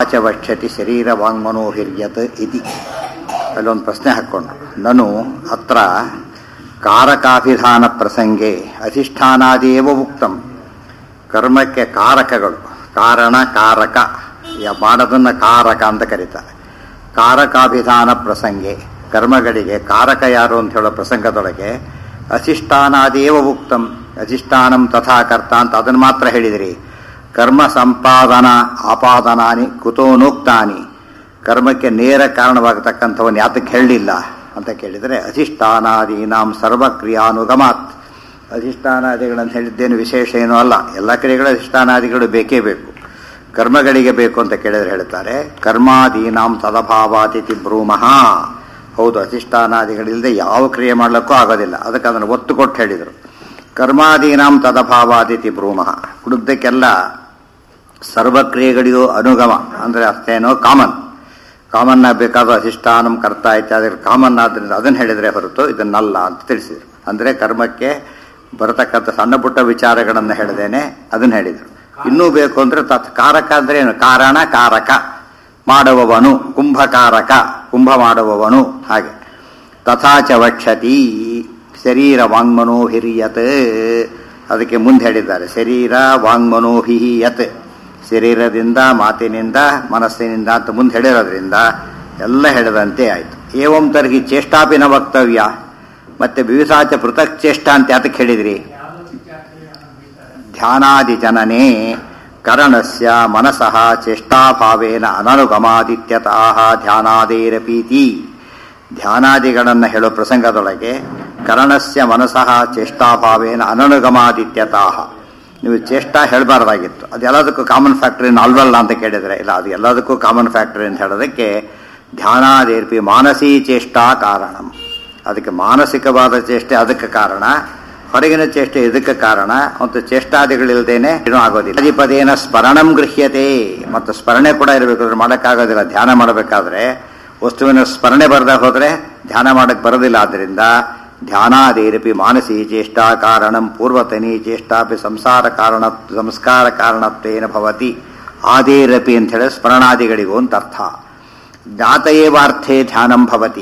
ಚ ವಕ್ಷತಿ ಶರೀರ ವಾಂಗ್ಮನೋಹಿರ್ಯತ್ ಇತಿ ಅಲ್ಲೊಂದು ಪ್ರಶ್ನೆ ಹಾಕ್ಕೊಂಡ್ರು ನನು ಅತ್ರ ಕಾರಕಾಭಿಧಾನ ಪ್ರಸಂಗೆ ಅಧಿಷ್ಠಾನಾದೇವ ಉಕ್ತಂ ಕರ್ಮಕ್ಕೆ ಕಾರಕಗಳು ಕಾರಣ ಕಾರಕ ಯ- ಮಾಡೋದನ್ನ ಕಾರಕ ಅಂತ ಕರೀತಾರೆ ಕಾರಕಾಭಿಧಾನ ಪ್ರಸಂಗೆ ಕರ್ಮಗಳಿಗೆ ಕಾರಕ ಯಾರು ಅಂತ ಹೇಳೋ ಪ್ರಸಂಗದೊಳಗೆ ಅಧಿಷ್ಠಾನಾದೇವ ಉಕ್ತಂ ಅಧಿಷ್ಠಾನಂ ತಥಾ ಕರ್ತ ಅಂತ ಅದನ್ನು ಮಾತ್ರ ಹೇಳಿದಿರಿ ಕರ್ಮ ಸಂಪಾದನ ಆಪಾದನಾನಿ ಕುತೋನೋಕ್ತಾನಿ ಕರ್ಮಕ್ಕೆ ನೇರ ಕಾರಣವಾಗತಕ್ಕಂಥವನ್ನ ಯಾತಕ್ಕೆ ಹೇಳಲಿಲ್ಲ ಅಂತ ಕೇಳಿದರೆ ಅಧಿಷ್ಠಾನಾದೀನಾಂ ಸರ್ವಕ್ರಿಯಾನುಗಮಾತ್ ಅಧಿಷ್ಠಾನಾದಿಗಳಂತ ಹೇಳಿದ್ದೇನು ವಿಶೇಷ ಏನೂ ಅಲ್ಲ ಎಲ್ಲ ಕ್ರಿಯೆಗಳು ಅಧಿಷ್ಠಾನಾದಿಗಳು ಬೇಕೇ ಬೇಕು ಕರ್ಮಗಳಿಗೆ ಬೇಕು ಅಂತ ಕೇಳಿದ್ರೆ ಹೇಳ್ತಾರೆ ಕರ್ಮಾದೀನಾಂ ತದಭಾವಾತಿಥಿ ಬ್ರೂಮಃ ಹೌದು ಅಧಿಷ್ಠಾನಾದಿಗಳಿಲ್ಲದೆ ಯಾವ ಕ್ರಿಯೆ ಮಾಡಲಿಕ್ಕೂ ಆಗೋದಿಲ್ಲ ಅದಕ್ಕೆ ಅದನ್ನು ಒತ್ತು ಕೊಟ್ಟು ಹೇಳಿದರು ಕರ್ಮಾದೀನಾಂ ತದಭಾವಾತಿಥಿ ಬ್ರೂಮಃ ಹುಡುಕ್ದಕ್ಕೆಲ್ಲ ಸರ್ವಕ್ರಿಯೆಗಳಿಗೂ ಅನುಗಮ ಅಂದರೆ ಅಷ್ಟೇನೋ ಕಾಮನ್ ಕಾಮನ್ ಆಗಬೇಕಾದ ಅಧಿಷ್ಠಾನಂ ಕರ್ತ ಇತ್ಯಾದಿ ಕಾಮನ್ ಆದ್ದರಿಂದ ಅದನ್ನು ಹೇಳಿದರೆ ಹೊರತು ಇದನ್ನಲ್ಲ ಅಂತ ತಿಳಿಸಿದರು ಅಂದರೆ ಕರ್ಮಕ್ಕೆ ಬರತಕ್ಕಂಥ ಸಣ್ಣ ಪುಟ್ಟ ವಿಚಾರಗಳನ್ನು ಹೇಳಿದೇನೆ ಅದನ್ನು ಹೇಳಿದರು ಇನ್ನೂ ಬೇಕು ಅಂದರೆ ತತ್ ಕಾರಕ ಅಂದರೆ ಏನು ಕಾರಣ ಕಾರಕ ಮಾಡುವವನು ಕುಂಭಕಾರಕ ಕುಂಭ ಮಾಡುವವನು ಹಾಗೆ ತಥಾಚ ವಕ್ಷತಿ ಶರೀರ ವಾಂಗ್ಮನೋಹಿರಿಯತ್ ಅದಕ್ಕೆ ಮುಂದೆ ಹೇಳಿದ್ದಾರೆ ಶರೀರ ವಾಂಗ್ಮನೋಹಿಯತ್ ಶರೀರದಿಂದ ಮಾತಿನಿಂದ ಮನಸ್ಸಿನಿಂದ ಅಂತ ಮುಂದೆ ಹೇಳಿರೋದ್ರಿಂದ ಎಲ್ಲ ಹೇಳಿದಂತೆ ಆಯಿತು ಏವಂ ತರ್ಹಿ ಚೇಷ್ಟಾಪಿನ ವಕ್ತವ್ಯ ಮತ್ತೆ ವಿವಿಧಾಚ ಪೃಥಕ್ ಚೇಷ್ಟ ಅಂತ ಯಾತಕ್ಕೆ ಹೇಳಿದ್ರಿ ಧ್ಯಾನಾದಿ ಜನನೇ ಕರಣಸ್ಯ ಮನಸಃ ಚೇಷ್ಟಾಭಾವೇನ ಅನನುಗಮಾದಿತ್ಯತಃ ಧ್ಯಾನಾದೇರಪೀತಿ ಧ್ಯಾನಾದಿಗಳನ್ನು ಹೇಳೋ ಪ್ರಸಂಗದೊಳಗೆ ಕರಣಸ್ಯ ಮನಸಃ ಚೇಷ್ಟಾಭಾವೇನ ಅನನುಗಮಾದಿತ್ಯತಃ ನೀವು ಚೇಷ್ಟಾ ಹೇಳಬಾರ್ದಾಗಿತ್ತು ಅದು ಎಲ್ಲದಕ್ಕೂ ಕಾಮನ್ ಫ್ಯಾಕ್ಟರಿ ಅಲ್ವಲ್ಲ ಅಂತ ಕೇಳಿದರೆ ಇಲ್ಲ ಅದು ಎಲ್ಲದಕ್ಕೂ ಕಾಮನ್ ಫ್ಯಾಕ್ಟರಿ ಅಂತ ಹೇಳೋದಕ್ಕೆ ಧ್ಯಾನಾದೇರ್ಪಿ ಮಾನಸೀ ಚೇಷ್ಟಾ ಕಾರಣಂ ಅದಕ್ಕೆ ಮಾನಸಿಕವಾದ ಚೇಷ್ಟೆ ಅದಕ್ಕೆ ಕಾರಣ ಹೊರಗಿನ ಚೇಷ್ಟೆ ಇದಕ್ಕೆ ಕಾರಣ ಮತ್ತು ಚೇಷ್ಟಾದಿಗಳಿಲ್ದೇನೆ ಏನೂ ಆಗೋದಿಲ್ಲ ಪದೇ ಪದೇನ ಸ್ಮರಣಂ ಗೃಹ್ಯತೆ ಮತ್ತು ಸ್ಮರಣೆ ಕೂಡ ಇರಬೇಕು ಅದ್ರ ಮಾಡೋಕ್ಕಾಗೋದಿಲ್ಲ ಧ್ಯಾನ ಮಾಡಬೇಕಾದ್ರೆ ವಸ್ತುವಿನ ಸ್ಮರಣೆ ಬರದೆ ಹೋದರೆ ಧ್ಯಾನ ಮಾಡಕ್ಕೆ ಬರೋದಿಲ್ಲ ಆದ್ದರಿಂದ ಧ್ಯಾನಾದೇರಪಿ ಮಾನಸಿ ಚೇಷ್ಟಾ ಕಾರಣಂ ಪೂರ್ವತನಿ ಚೇಷ್ಟಾಪಿ ಸಂಸಾರ ಕಾರಣ ಸಂಸ್ಕಾರ ಕಾರಣತ್ವೇನ ಭವತಿ ಆದೇರಪಿ ಅಂತ ಹೇಳಿ ಸ್ಮರಣಾದಿಗಳಿಗೂ ಅಂತ ಅರ್ಥ ಜ್ಞಾತಯೇವಾರ್ಥೇ ಧ್ಯಾನಂ ಭವತಿ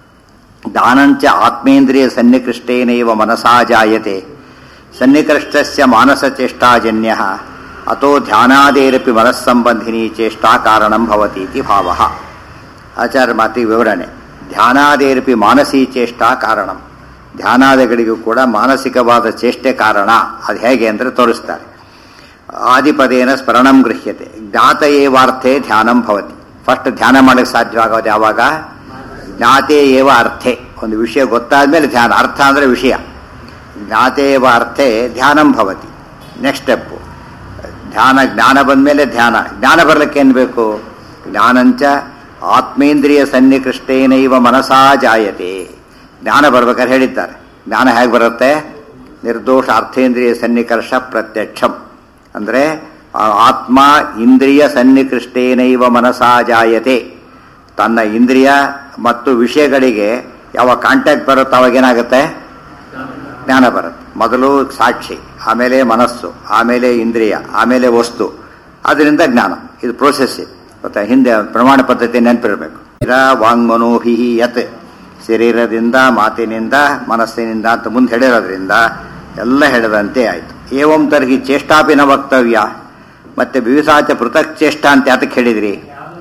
ದಾನಂಚ ಆತ್ಮೇಂದ್ರಿಯ ಸನ್ನಿಕೃಷ್ಟೇನೈವ ಮನಸಾ ಜಾಯತೆ ಸನ್ನಿಕೃಷ್ಟಸ್ಯ ಮಾನಸಚೇಷ್ಟಾಜನ್ಯ ಅತೋ ಧ್ಯಾನಾದೇರಪಿ ಮನಸ್ಸಂಬಂಧಿನಿ ಚೇಷ್ಟಾ ಕಾರಣಂ ಭವತಿ ಇತಿ ಭಾವಃ ಆಚಾರ್ಯ ಮಾತಿ ವಿವರಣೆ ಧ್ಯಾನಾದೇರಪಿ ಮಾನಸೀ ಚೇಷ್ಟಾ ಕಾರಣಂ ಧ್ಯಾನಾದಿಗಳಿಗೂ ಕೂಡ ಮಾನಸಿಕವಾದ ಚೇಷ್ಟೆ ಕಾರಣ ಅದು ಹೇಗೆ ಅಂದರೆ ತೋರಿಸ್ತಾರೆ ಆದಿಪದೇನ ಸ್ಮರಣಂ ಗೃಹ್ಯತೆ ಜ್ಞಾತ ಏವಾರ್ಥೇ ಧ್ಯಾನಂ ಭವತಿ ಫಸ್ಟ್ ಧ್ಯಾನ ಮಾಡಕ್ಕೆ ಸಾಧ್ಯವಾಗೋದು ಯಾವಾಗ ಜ್ಞಾತೆ ಏವ ಅರ್ಥೆ ಒಂದು ವಿಷಯ ಗೊತ್ತಾದ್ಮೇಲೆ ಧ್ಯಾನ ಅರ್ಥ ಅಂದರೆ ವಿಷಯ ಜ್ಞಾತೆ ಏವ ಅರ್ಥೆ ಧ್ಯಾನಂ ಭವತಿ ನೆಕ್ಸ್ಟ್ ಸ್ಟೆಪ್ಪು ಧ್ಯಾನ ಜ್ಞಾನ ಬಂದಮೇಲೆ ಧ್ಯಾನ ಜ್ಞಾನ ಬರ್ಲಿಕ್ಕೆ ಏನು ಬೇಕು ಜ್ಞಾನಂಚ ಆತ್ಮೇಂದ್ರಿಯ ಸನ್ನಿಕೃಷ್ಟೇನೈವ ಮನಸಾ ಜಾಯತೆ ಜ್ಞಾನ ಬರ್ಬೇಕಾದ್ರೆ ಹೇಳಿದ್ದಾರೆ ಜ್ಞಾನ ಹೇಗೆ ಬರುತ್ತೆ ನಿರ್ದೋಷ ಅರ್ಥೇಂದ್ರಿಯ ಸನ್ನಿಕರ್ಷ ಪ್ರತ್ಯಕ್ಷಂ ಅಂದರೆ ಆತ್ಮ ಇಂದ್ರಿಯ ಸನ್ನಿಕೃಷ್ಟೇನೈವ ಮನಸಾ ಜಾಯತೆ ತನ್ನ ಇಂದ್ರಿಯ ಮತ್ತು ವಿಷಯಗಳಿಗೆ ಯಾವ ಕಾಂಟ್ಯಾಕ್ಟ್ ಬರುತ್ತೋ ಅವಾಗೇನಾಗುತ್ತೆ ಜ್ಞಾನ ಬರುತ್ತೆ ಮೊದಲು ಸಾಕ್ಷಿ ಆಮೇಲೆ ಮನಸ್ಸು ಆಮೇಲೆ ಇಂದ್ರಿಯ ಆಮೇಲೆ ವಸ್ತು ಅದರಿಂದ ಜ್ಞಾನ ಇದು ಪ್ರೋಸೆಸ್ ಇದು ಗೊತ್ತಾ ಹಿಂದೆ ಪ್ರಮಾಣ ಪದ್ಧತಿ ನೆನಪಿರಬೇಕು ಇರ ವಾಂಗ್ಮನೋಹಿ ಯತ್ ಶರೀರದಿಂದ ಮಾತಿನಿಂದ ಮನಸ್ಸಿನಿಂದ ಅಂತ ಮುಂದೆ ಹೇಳಿರೋದ್ರಿಂದ ಎಲ್ಲ ಹೇಳಿದಂತೆ ಆಯಿತು ಏವಂ ತರ್ಹಿ ಚೇಷ್ಟಾಪಿನ ವಕ್ತವ್ಯ ಮತ್ತೆ ವಿವಿಧಾಚ ಪೃಥಕ್ ಚೇಷ್ಟ ಅಂತ ಯಾತಕ್ಕೆ ಹೇಳಿದ್ರಿ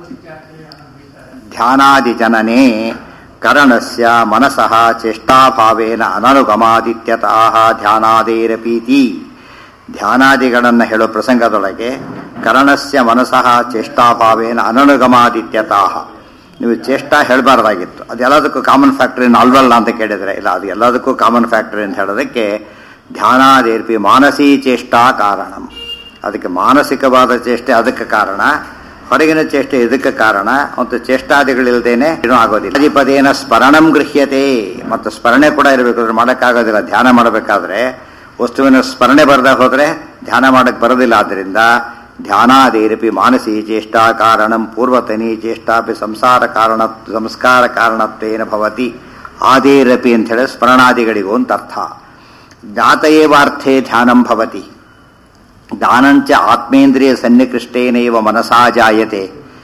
ಧ್ಯಾನಾದಿ ಜನನೇ ಕರಣಸ್ಯ ಮನಸಃ ಚೇಷ್ಟಾಭಾವೇನ ಅನನುಗಮಾದಿತ್ಯತಃ ಧ್ಯಾನಾದೇರಪೀತಿ ಧ್ಯಾನಾದಿಗಳನ್ನು ಹೇಳೋ ಪ್ರಸಂಗದೊಳಗೆ ಕರಣಸ್ಯ ಮನಸಃ ಚೇಷ್ಟಾಭಾವೇನ ಅನನುಗಮಾದಿತ್ಯತಃ ನೀವು ಚೇಷ್ಟಾ ಹೇಳಬಾರ್ದಾಗಿತ್ತು ಅದು ಎಲ್ಲದಕ್ಕೂ ಕಾಮನ್ ಫ್ಯಾಕ್ಟರಿ ಅಲ್ವಲ್ಲ ಅಂತ ಕೇಳಿದರೆ ಇಲ್ಲ ಅದು ಎಲ್ಲದಕ್ಕೂ ಕಾಮನ್ ಫ್ಯಾಕ್ಟರಿ ಅಂತ ಹೇಳೋದಕ್ಕೆ ಧ್ಯಾನಾದೇರ್ಪಿ ಮಾನಸೀ ಚೇಷ್ಟಾ ಕಾರಣಂ ಅದಕ್ಕೆ ಮಾನಸಿಕವಾದ ಚೇಷ್ಟೆ ಅದಕ್ಕೆ ಕಾರಣ ಹೊರಗಿನ ಚೇಷ್ಟೆ ಇದಕ್ಕೆ ಕಾರಣ ಮತ್ತು ಚೇಷ್ಟಾದಿಗಳಿಲ್ದೇನೆ ಏನೂ ಆಗೋದಿಲ್ಲ ಪದೇ ಪದೇನ ಸ್ಮರಣಂ ಗೃಹ್ಯತೆ ಮತ್ತು ಸ್ಮರಣೆ ಕೂಡ ಇರಬೇಕು ಅದ್ರ ಮಾಡೋಕ್ಕಾಗೋದಿಲ್ಲ ಧ್ಯಾನ ಮಾಡಬೇಕಾದ್ರೆ ವಸ್ತುವಿನ ಸ್ಮರಣೆ ಬರದೆ ಹೋದರೆ ಧ್ಯಾನ ಮಾಡಕ್ಕೆ ಬರೋದಿಲ್ಲ ಆದ್ದರಿಂದ ಧ್ಯಾನಾದೇರಪಿ ಮಾನಸಿ ಚೇಷ್ಟಾ ಕಾರಣಂ ಪೂರ್ವತನಿ ಚೇಷ್ಟಾಪಿ ಸಂಸಾರ ಕಾರಣ ಸಂಸ್ಕಾರ ಕಾರಣತ್ವೇನ ಭವತಿ ಆದೇರಪಿ ಅಂತ ಹೇಳಿ ಸ್ಮರಣಾದಿಗಳಿಗೂ ಅಂತ ಅರ್ಥ ಜ್ಞಾತಯೇವಾರ್ಥೇ ಧ್ಯಾನಂ ಭವತಿ ದಾನಂಚ ಆತ್ಮೇಂದ್ರಿಯ ಸನ್ನಿಕೃಷ್ಟೇನೈವ ಮನಸಾ ಜಾಯತೆ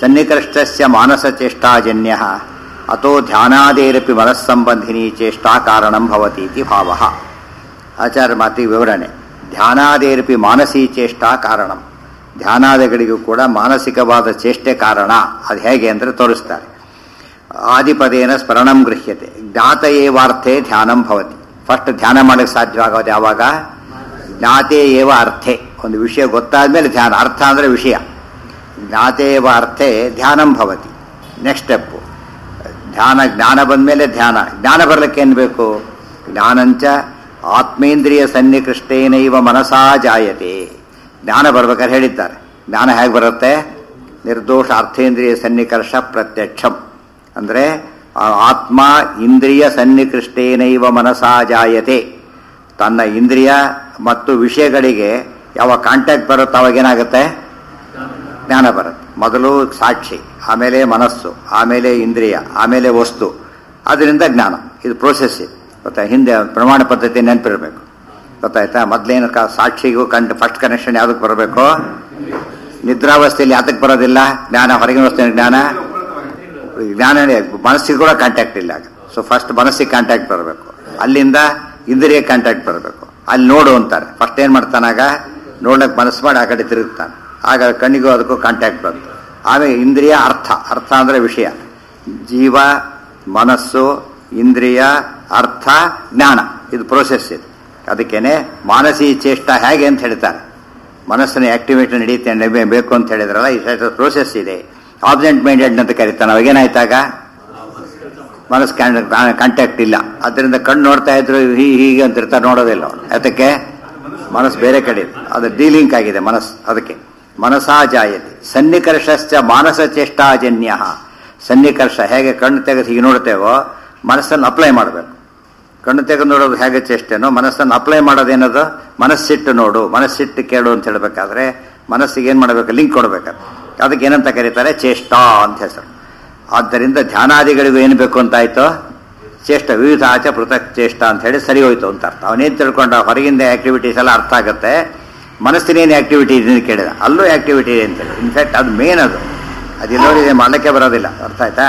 ಸನ್ನಿಕೃಷ್ಟಸ್ಯ ಮಾನಸಚೇಷ್ಟಾಜನ್ಯ ಅಥೋ ಧ್ಯಾನಾದೇರಪಿ ಮನಸ್ಸಂಬಂಧಿನಿ ಚೇಷ್ಟಾ ಕಾರಣಂ ಭವತಿ ಇತಿ ಭಾವ ಆಚಾರ್ಯ ಮಾತಿಗೆ ವಿವರಣೆ ಧ್ಯಾನಾದೇರಪಿ ಮಾನಸೀ ಚೇಷ್ಟಾ ಕಾರಣಂ ಧ್ಯಾನಾದಿಗಳಿಗೂ ಕೂಡ ಮಾನಸಿಕವಾದ ಚೇಷ್ಟೆ ಕಾರಣ ಅದು ಹೇಗೆ ಅಂದರೆ ತೋರಿಸ್ತಾರೆ ಆದಿಪದೇನ ಸ್ಮರಣಂ ಗೃಹ್ಯತೆ ಜ್ಞಾತ ಏವಾರ್ಥೆ ಧ್ಯಾನಂ ಭವತಿ ಫಸ್ಟ್ ಧ್ಯಾನ ಮಾಡಕ್ಕೆ ಸಾಧ್ಯವಾಗೋದು ಯಾವಾಗ ಜ್ಞಾತೆ ಏವ ಅರ್ಥೆ ಒಂದು ವಿಷಯ ಗೊತ್ತಾದ್ಮೇಲೆ ಧ್ಯಾನ ಅರ್ಥ ಅಂದರೆ ವಿಷಯ ಜ್ಞಾತೆ ಏವ ಅರ್ಥೆ ಧ್ಯಾನಂ ಭವತಿ ನೆಕ್ಸ್ಟ್ ಸ್ಟೆಪ್ಪು ಧ್ಯಾನ ಜ್ಞಾನ ಬಂದಮೇಲೆ ಧ್ಯಾನ ಜ್ಞಾನ ಬರಲಿಕ್ಕೆ ಏನು ಬೇಕು ಜ್ಞಾನಂಚ ಆತ್ಮೇಂದ್ರಿಯ ಸನ್ನಿಕೃಷ್ಟೇನೈವ ಮನಸಾ ಜಾಯತೆ ಜ್ಞಾನ ಬರ್ಬೇಕಾದ್ರೆ ಹೇಳಿದ್ದಾರೆ ಜ್ಞಾನ ಹೇಗೆ ಬರುತ್ತೆ ನಿರ್ದೋಷ ಅರ್ಥೇಂದ್ರಿಯ ಸನ್ನಿಕರ್ಷ ಪ್ರತ್ಯಕ್ಷಂ ಅಂದರೆ ಆತ್ಮ ಇಂದ್ರಿಯ ಸನ್ನಿಕೃಷ್ಟೇನೈವ ಮನಸಾ ಜಾಯತೆ ತನ್ನ ಇಂದ್ರಿಯ ಮತ್ತು ವಿಷಯಗಳಿಗೆ ಯಾವ ಕಾಂಟ್ಯಾಕ್ಟ್ ಬರುತ್ತೋ ಅವಾಗೇನಾಗುತ್ತೆ ಜ್ಞಾನ ಬರುತ್ತೆ ಮೊದಲು ಸಾಕ್ಷಿ ಆಮೇಲೆ ಮನಸ್ಸು ಆಮೇಲೆ ಇಂದ್ರಿಯ ಆಮೇಲೆ ವಸ್ತು ಅದರಿಂದ ಜ್ಞಾನ ಇದು ಪ್ರೋಸೆಸ್ ಗೊತ್ತಾ ಹಿಂದೆ ಪ್ರಮಾಣ ಪದ್ಧತಿ ನೆನಪಿರಬೇಕು ಗೊತ್ತಾಯ್ತಾ ಮೊದಲೇನು ಕ ಸಾಕ್ಷಿಗೂ ಕಂಡು ಫಸ್ಟ್ ಕನೆಕ್ಷನ್ ಯಾವುದಕ್ಕೆ ಬರಬೇಕು ನಿದ್ರಾವಸ್ಥೆಯಲ್ಲಿ ಯಾತಕ್ಕೆ ಬರೋದಿಲ್ಲ ಜ್ಞಾನ ಹೊರಗಿನ ವಸ್ತು ಜ್ಞಾನ ಜ್ಞಾನ ಮನಸ್ಸಿಗೆ ಕೂಡ ಕಾಂಟ್ಯಾಕ್ಟ್ ಇಲ್ಲ ಸೊ ಫಸ್ಟ್ ಮನಸ್ಸಿಗೆ ಕಾಂಟ್ಯಾಕ್ಟ್ ಬರಬೇಕು ಅಲ್ಲಿಂದ ಇಂದ್ರಿಯ ಕಾಂಟ್ಯಾಕ್ಟ್ ಬರಬೇಕು ಅಲ್ಲಿ ನೋಡು ಅಂತಾರೆ ಫಸ್ಟ್ ಏನು ಮಾಡ್ತಾನಾಗ ನೋಡ್ಲಿಕ್ಕೆ ಮನಸ್ಸು ಮಾಡಿ ಆ ಕಡೆ ತಿರುಗ್ತಾನೆ ಆಗ ಕಣ್ಣಿಗೂ ಅದಕ್ಕೂ ಕಾಂಟ್ಯಾಕ್ಟ್ ಬಂತು ಆಮೇಲೆ ಇಂದ್ರಿಯ ಅರ್ಥ ಅರ್ಥ ಅಂದರೆ ವಿಷಯ ಜೀವ ಮನಸ್ಸು ಇಂದ್ರಿಯ ಅರ್ಥ ಜ್ಞಾನ ಇದು ಪ್ರೋಸೆಸ್ ಇದು ಅದಕ್ಕೇನೆ ಮಾನಸಿ ಚೇಷ್ಟ ಹೇಗೆ ಅಂತ ಹೇಳ್ತಾರೆ ಮನಸ್ಸಿನ ಆಕ್ಟಿವಿಟಿ ನಡೀತೆ ಬೇಕು ಅಂತ ಹೇಳಿದ್ರಲ್ಲ ಈ ಪ್ರೋಸೆಸ್ ಇದೆ ಆಬ್ಸೆಂಟ್ ಮೈಂಡೆಡ್ ಅಂತ ಕರೀತಾನೆ ಅವಾಗೇನಾಯ್ತಾಗ ಮನಸ್ಸು ಕಾಂಟ್ಯಾಕ್ಟ್ ಇಲ್ಲ ಅದರಿಂದ ಕಣ್ಣು ನೋಡ್ತಾ ಇದ್ರು ಹೀ ಹೀಗೆ ಅಂತ ಇರ್ತಾರೆ ನೋಡೋದಿಲ್ಲ ಅವನು ಅದಕ್ಕೆ ಮನಸ್ಸು ಬೇರೆ ಕಡೆ ಇದೆ. ಅದು ಡೀಲಿಂಕ್ ಆಗಿದೆ ಮನಸ್ಸು ಅದಕ್ಕೆ ಮನಸಾ ಜಾಯತೆ ಸನ್ನಿಕರ್ಷಶ್ಚ ಮಾನಸ ಚೇಷ್ಟಾಜನ್ಯ ಸನ್ನಿಕರ್ಷ ಹೇಗೆ ಕಣ್ಣು ತೆಗೆದು ಹೀಗೆ ನೋಡ್ತೇವೋ ಮನಸ್ಸನ್ನು ಅಪ್ಲೈ ಮಾಡಬೇಕು ಕಣ್ಣು ತೆಗೆದು ನೋಡೋದು ಹೇಗೆ ಚೇಷ್ಟೆನೋ ಮನಸ್ಸನ್ನು ಅಪ್ಲೈ ಮಾಡೋದೇನದು ಮನಸ್ಸಿಟ್ಟು ನೋಡು ಮನಸ್ಸಿಟ್ಟು ಕೇಳು ಅಂತ ಹೇಳಬೇಕಾದ್ರೆ ಮನಸ್ಸಿಗೆ ಏನು ಮಾಡಬೇಕು ಲಿಂಕ್ ಕೊಡಬೇಕು ಅದಕ್ಕೆ ಏನಂತ ಕರೀತಾರೆ ಚೇಷ್ಟಾ ಅಂತ ಹೆಸರು ಆದ್ದರಿಂದ ಧ್ಯಾನಾದಿಗಳಿಗೂ ಏನು ಬೇಕು ಅಂತಾಯ್ತು ಚೇಷ್ಟ ವಿವಿಧ ಆಚೆ ಪೃಥಕ್ ಚೇಷ್ಟ ಅಂತ ಹೇಳಿ ಸರಿ ಹೋಯ್ತು ಅಂತ ಅರ್ಥ ಅವನೇನು ತಿಳ್ಕೊಂಡ ಹೊರಗಿಂದ ಆಕ್ಟಿವಿಟೀಸ್ ಎಲ್ಲ ಅರ್ಥ ಆಗುತ್ತೆ ಮನಸ್ಸಿನೇನು ಆಕ್ಟಿವಿಟಿ ಇದೆ ಅಂತ ಕೇಳಿದ ಅಲ್ಲೂ ಆಕ್ಟಿವಿಟಿ ಇದೆ ಅಂತೇಳಿ ಇನ್ಫ್ಯಾಕ್ಟ್ ಅದು ಮೇನ್ ಅದು ಅದು ನೋಡಿದೆ ಮಾಡಲಿಕ್ಕೆ ಬರೋದಿಲ್ಲ ಅರ್ಥ ಆಯ್ತಾ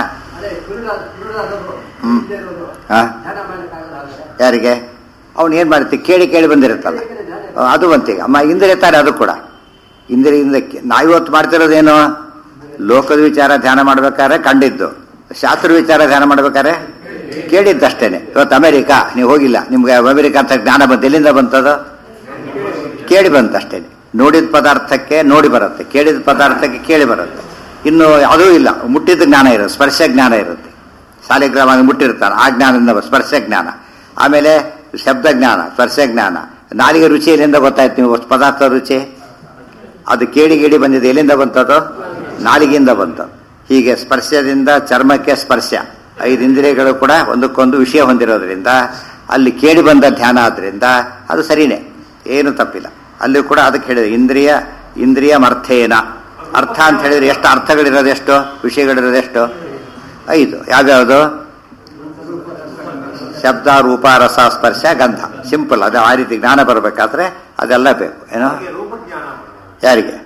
ಹ್ಮ್. ಹಾ? ಯಾರಿಗೆ ಅವನು ಏನು ಮಾಡುತ್ತೆ ಕೇಳಿ ಕೇಳಿ ಬಂದಿರುತ್ತಲ್ಲ ಆ, ಅದು ಬಂತೀಗ ಅಮ್ಮ ಇಂದ್ರಿಯ ತಾರೆ ಅದು ಕೂಡ ಇಂದ್ರಿಯಿಂದ ನಾವು ಇವತ್ತು ಮಾಡ್ತಿರೋದೇನು ಲೋಕದ ವಿಚಾರ ಧ್ಯಾನ ಮಾಡ್ಬೇಕಾದ್ರೆ ಕಂಡಿದ್ದು ಶಾಸ್ತ್ರ ವಿಚಾರ ಧ್ಯಾನ ಮಾಡ್ಬೇಕಾದ್ರೆ ಕೇಳಿದ್ದಷ್ಟೇನೆ ಇವತ್ತು ಅಮೆರಿಕ ನೀವು ಹೋಗಿಲ್ಲ ನಿಮ್ಗೆ ಅಮೆರಿಕ ಅಂತ ಜ್ಞಾನ ಬಂತು ಎಲ್ಲಿಂದ ಬಂತದು ಕೇಳಿ ಬಂತಷ್ಟೇನೆ ನೋಡಿದ ಪದಾರ್ಥಕ್ಕೆ ನೋಡಿ ಬರುತ್ತೆ ಕೇಳಿದ ಪದಾರ್ಥಕ್ಕೆ ಕೇಳಿ ಬರುತ್ತೆ ಇನ್ನು ಯಾವುದೂ ಇಲ್ಲ ಮುಟ್ಟಿದ ಜ್ಞಾನ ಇರುತ್ತೆ ಸ್ಪರ್ಶ ಜ್ಞಾನ ಇರುತ್ತೆ ಸಾಲಿಗ್ರಾಮ ಮುಟ್ಟಿರ್ತಾನೆ ಆ ಜ್ಞಾನದಿಂದ ಬ- ಸ್ಪರ್ಶ ಜ್ಞಾನ ಆಮೇಲೆ ಶಬ್ದ ಜ್ಞಾನ ಸ್ಪರ್ಶ ಜ್ಞಾನ ನಾಲಿಗೆ ರುಚಿ ಎಲ್ಲಿಂದ ಗೊತ್ತಾಯ್ತು ನೀವು ಅಷ್ಟು ಪದಾರ್ಥ ರುಚಿ ಅದು ಕೇಳಿ ಗೇಡಿ ಬಂದಿದೆ ಎಲ್ಲಿಂದ ಬಂತದು ನಾಲಿಗೆಯಿಂದ ಬಂತು ಹೀಗೆ ಸ್ಪರ್ಶದಿಂದ ಚರ್ಮಕ್ಕೆ ಸ್ಪರ್ಶ ಐದು ಇಂದ್ರಿಯಗಳು ಕೂಡ ಒಂದಕ್ಕೊಂದು ವಿಷಯ ಹೊಂದಿರೋದ್ರಿಂದ ಅಲ್ಲಿ ಕೇಳಿ ಬಂದ ಧ್ಯಾನ ಆದ್ರಿಂದ ಅದು ಸರಿನೇ ಏನು ತಪ್ಪಿಲ್ಲ ಅಲ್ಲಿ ಕೂಡ ಅದಕ್ಕೆ ಹೇಳಿದೆ ಇಂದ್ರಿಯ ಇಂದ್ರಿಯ ಅರ್ಥೇನ ಅರ್ಥ ಅಂತ ಹೇಳಿದ್ರೆ ಎಷ್ಟು ಅರ್ಥಗಳಿರೋದು ಎಷ್ಟು ವಿಷಯಗಳಿರೋದು ಎಷ್ಟು ಐದು ಯಾವ್ಯಾವುದು ಶಬ್ದ ರೂಪ ರಸ ಸ್ಪರ್ಶ ಗಂಧ ಸಿಂಪಲ್ ಅದು ಆ ರೀತಿ ಜ್ಞಾನ ಬರಬೇಕಾದ್ರೆ ಅದೆಲ್ಲ ಬೇಕು ಏನೋ ರೂಪಜ್ಞಾನ ಯಾರಿಗೆ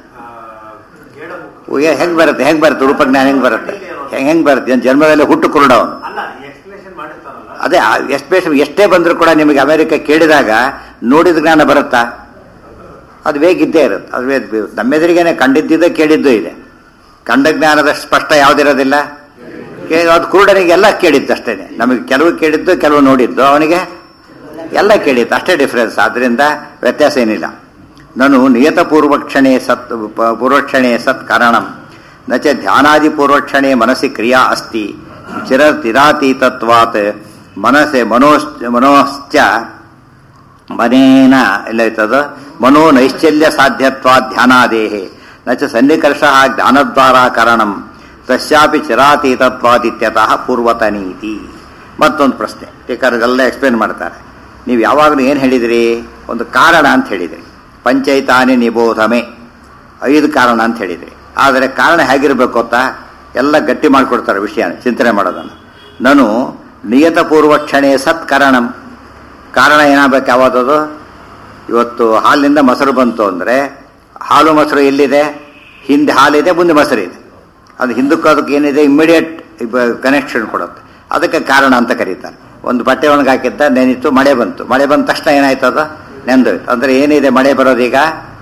ಹೆಂಗ್ ಬರುತ್ತೆ ಹೆಂಗ್ ಬರುತ್ತೆ ರೂಪಜ್ಞಾನ ಹೆಂಗ್ ಬರುತ್ತೆ ಹೆಂಗ್ ಹೆಂಗ್ ಬರುತ್ತೆ ಏನ್ ಜನ್ಮದಲ್ಲಿ ಹುಟ್ಟು ಕುರುಡ ಅವನು ಅಲ್ಲ ಎಕ್ಸ್ಪ್ಲೇಷನ್ ಮಾಡಿರ್ತಾರಲ್ಲ ಅದೇ ಎಷ್ಟು ಬೇಷ ಎಷ್ಟೇ ಬಂದರೂ ಕೂಡ ನಿಮಗೆ ಅಮೆರಿಕ ಕೇಳಿದಾಗ ನೋಡಿದ ಜ್ಞಾನ ಬರುತ್ತಾ ಅದು ಬೇಗಿದ್ದೇ ಇರುತ್ತೆ ಅದು ವೇದ ನಮ್ಮೆದುರಿಗೇನೆ ಕಂಡಿದ್ದಿದೆ ಕೇಳಿದ್ದು ಇದೆ ಕಂಡ ಜ್ಞಾನದ ಸ್ಪಷ್ಟ ಯಾವುದಿರೋದಿಲ್ಲ ಕೇ- ಅದು ಕುರುಡನಿಗೆಲ್ಲ ಕೇಳಿದ್ದು ಅಷ್ಟೇ ನಮಗೆ ಕೆಲವು ಕೇಳಿದ್ದು ಕೆಲವು ನೋಡಿದ್ದು ಅವನಿಗೆ ಎಲ್ಲ ಕೇಳಿತ್ತು ಅಷ್ಟೇ ಡಿಫ್ರೆನ್ಸ್ ಆದ್ರಿಂದ ವ್ಯತ್ಯಾಸ ಏನಿಲ್ಲ ನಾನು ನಿಯತ ಪೂರ್ವಕ್ಷಣೆ ಸತ್ ಪ- ಪೂರ್ವಕ್ಷಣೆ ಸತ್ ಕಾರಣಂ ನ ಚ ಧ್ಯಾನಾದಿ ಪೂರ್ವಕ್ಷಣೆ ಮನಸ್ಸಿ ಕ್ರಿಯಾ ಅಸ್ತಿ ಚಿರ ತಿರಾತೀತತ್ವಾತ್ ಮನಸ್ಸೆ ಮನೋಶ್ಚ ಮನೋಶ್ಚ ಮನೇನ ಎಲ್ಲ ಇರ್ತದ ಮನೋ ನೈಶ್ಚಲ್ಯ ಸಾಧ್ಯತ್ವ ಧ್ಯಾನಾದೇಹೆ ನ ಚ ಸನ್ನಿಕರ್ಷ ಜ್ಞಾನದ್ವಾರ ಕಾರಣಂ ತಸ್ಯಾಪಿ ಚಿರಾತೀತತ್ವಾದಿತ್ಯತಃ ಪೂರ್ವತನೀತಿ ಮತ್ತೊಂದು ಪ್ರಶ್ನೆ ಟೀಕರ್ಗೆಲ್ಲ ಎಕ್ಸ್ಪ್ಲೇನ್ ಮಾಡ್ತಾರೆ ನೀವು ಯಾವಾಗಲೂ ಏನು ಹೇಳಿದಿರಿ ಒಂದು ಕಾರಣ ಅಂತ ಹೇಳಿದಿರಿ ಪಂಚೈತಾನಿ ನಿಬೋಧಮೆ ಐದು ಕಾರಣ ಅಂತ ಹೇಳಿದ್ರಿ ಆದರೆ ಕಾರಣ ಹೇಗಿರಬೇಕು ಗೊತ್ತಾ ಎಲ್ಲ ಗಟ್ಟಿ ಮಾಡಿಕೊಡ್ತಾರೆ ವಿಷಯ ಚಿಂತನೆ ಮಾಡೋದನ್ನು ನಾನು ನಿಯತ ಪೂರ್ವಕ್ಷಣೆ ಸತ್ ಕಾರಣಂ ಕಾರಣ ಏನಾಗಬೇಕು ಯಾವ್ದದು ಇವತ್ತು ಹಾಲಿನಿಂದ ಮೊಸರು ಬಂತು ಅಂದರೆ ಹಾಲು ಮೊಸರು ಎಲ್ಲಿದೆ ಹಿಂದೆ ಹಾಲಿದೆ ಮುಂದೆ ಮೊಸರು ಇದೆ ಅದು ಹಿಂದಕ್ಕೂ ಅದಕ್ಕೆ ಏನಿದೆ ಇಮ್ಮಿಡಿಯೇಟ್ ಕನೆಕ್ಷನ್ ಕೊಡುತ್ತೆ ಅದಕ್ಕೆ ಕಾರಣ ಅಂತ ಕರೀತಾರೆ ಒಂದು ಬಟ್ಟೆ ಒಣಗಿ ಹಾಕಿದ್ದ ನೆನಿತ್ತು ಮಳೆ ಬಂತು ಮಳೆ ಬಂದ ತಕ್ಷಣ ಏನಾಯ್ತು ಅದು ನೆಂದೋಯ್ತು ಅಂದರೆ ಏನಿದೆ ಮಳೆ ಬರೋದೀಗ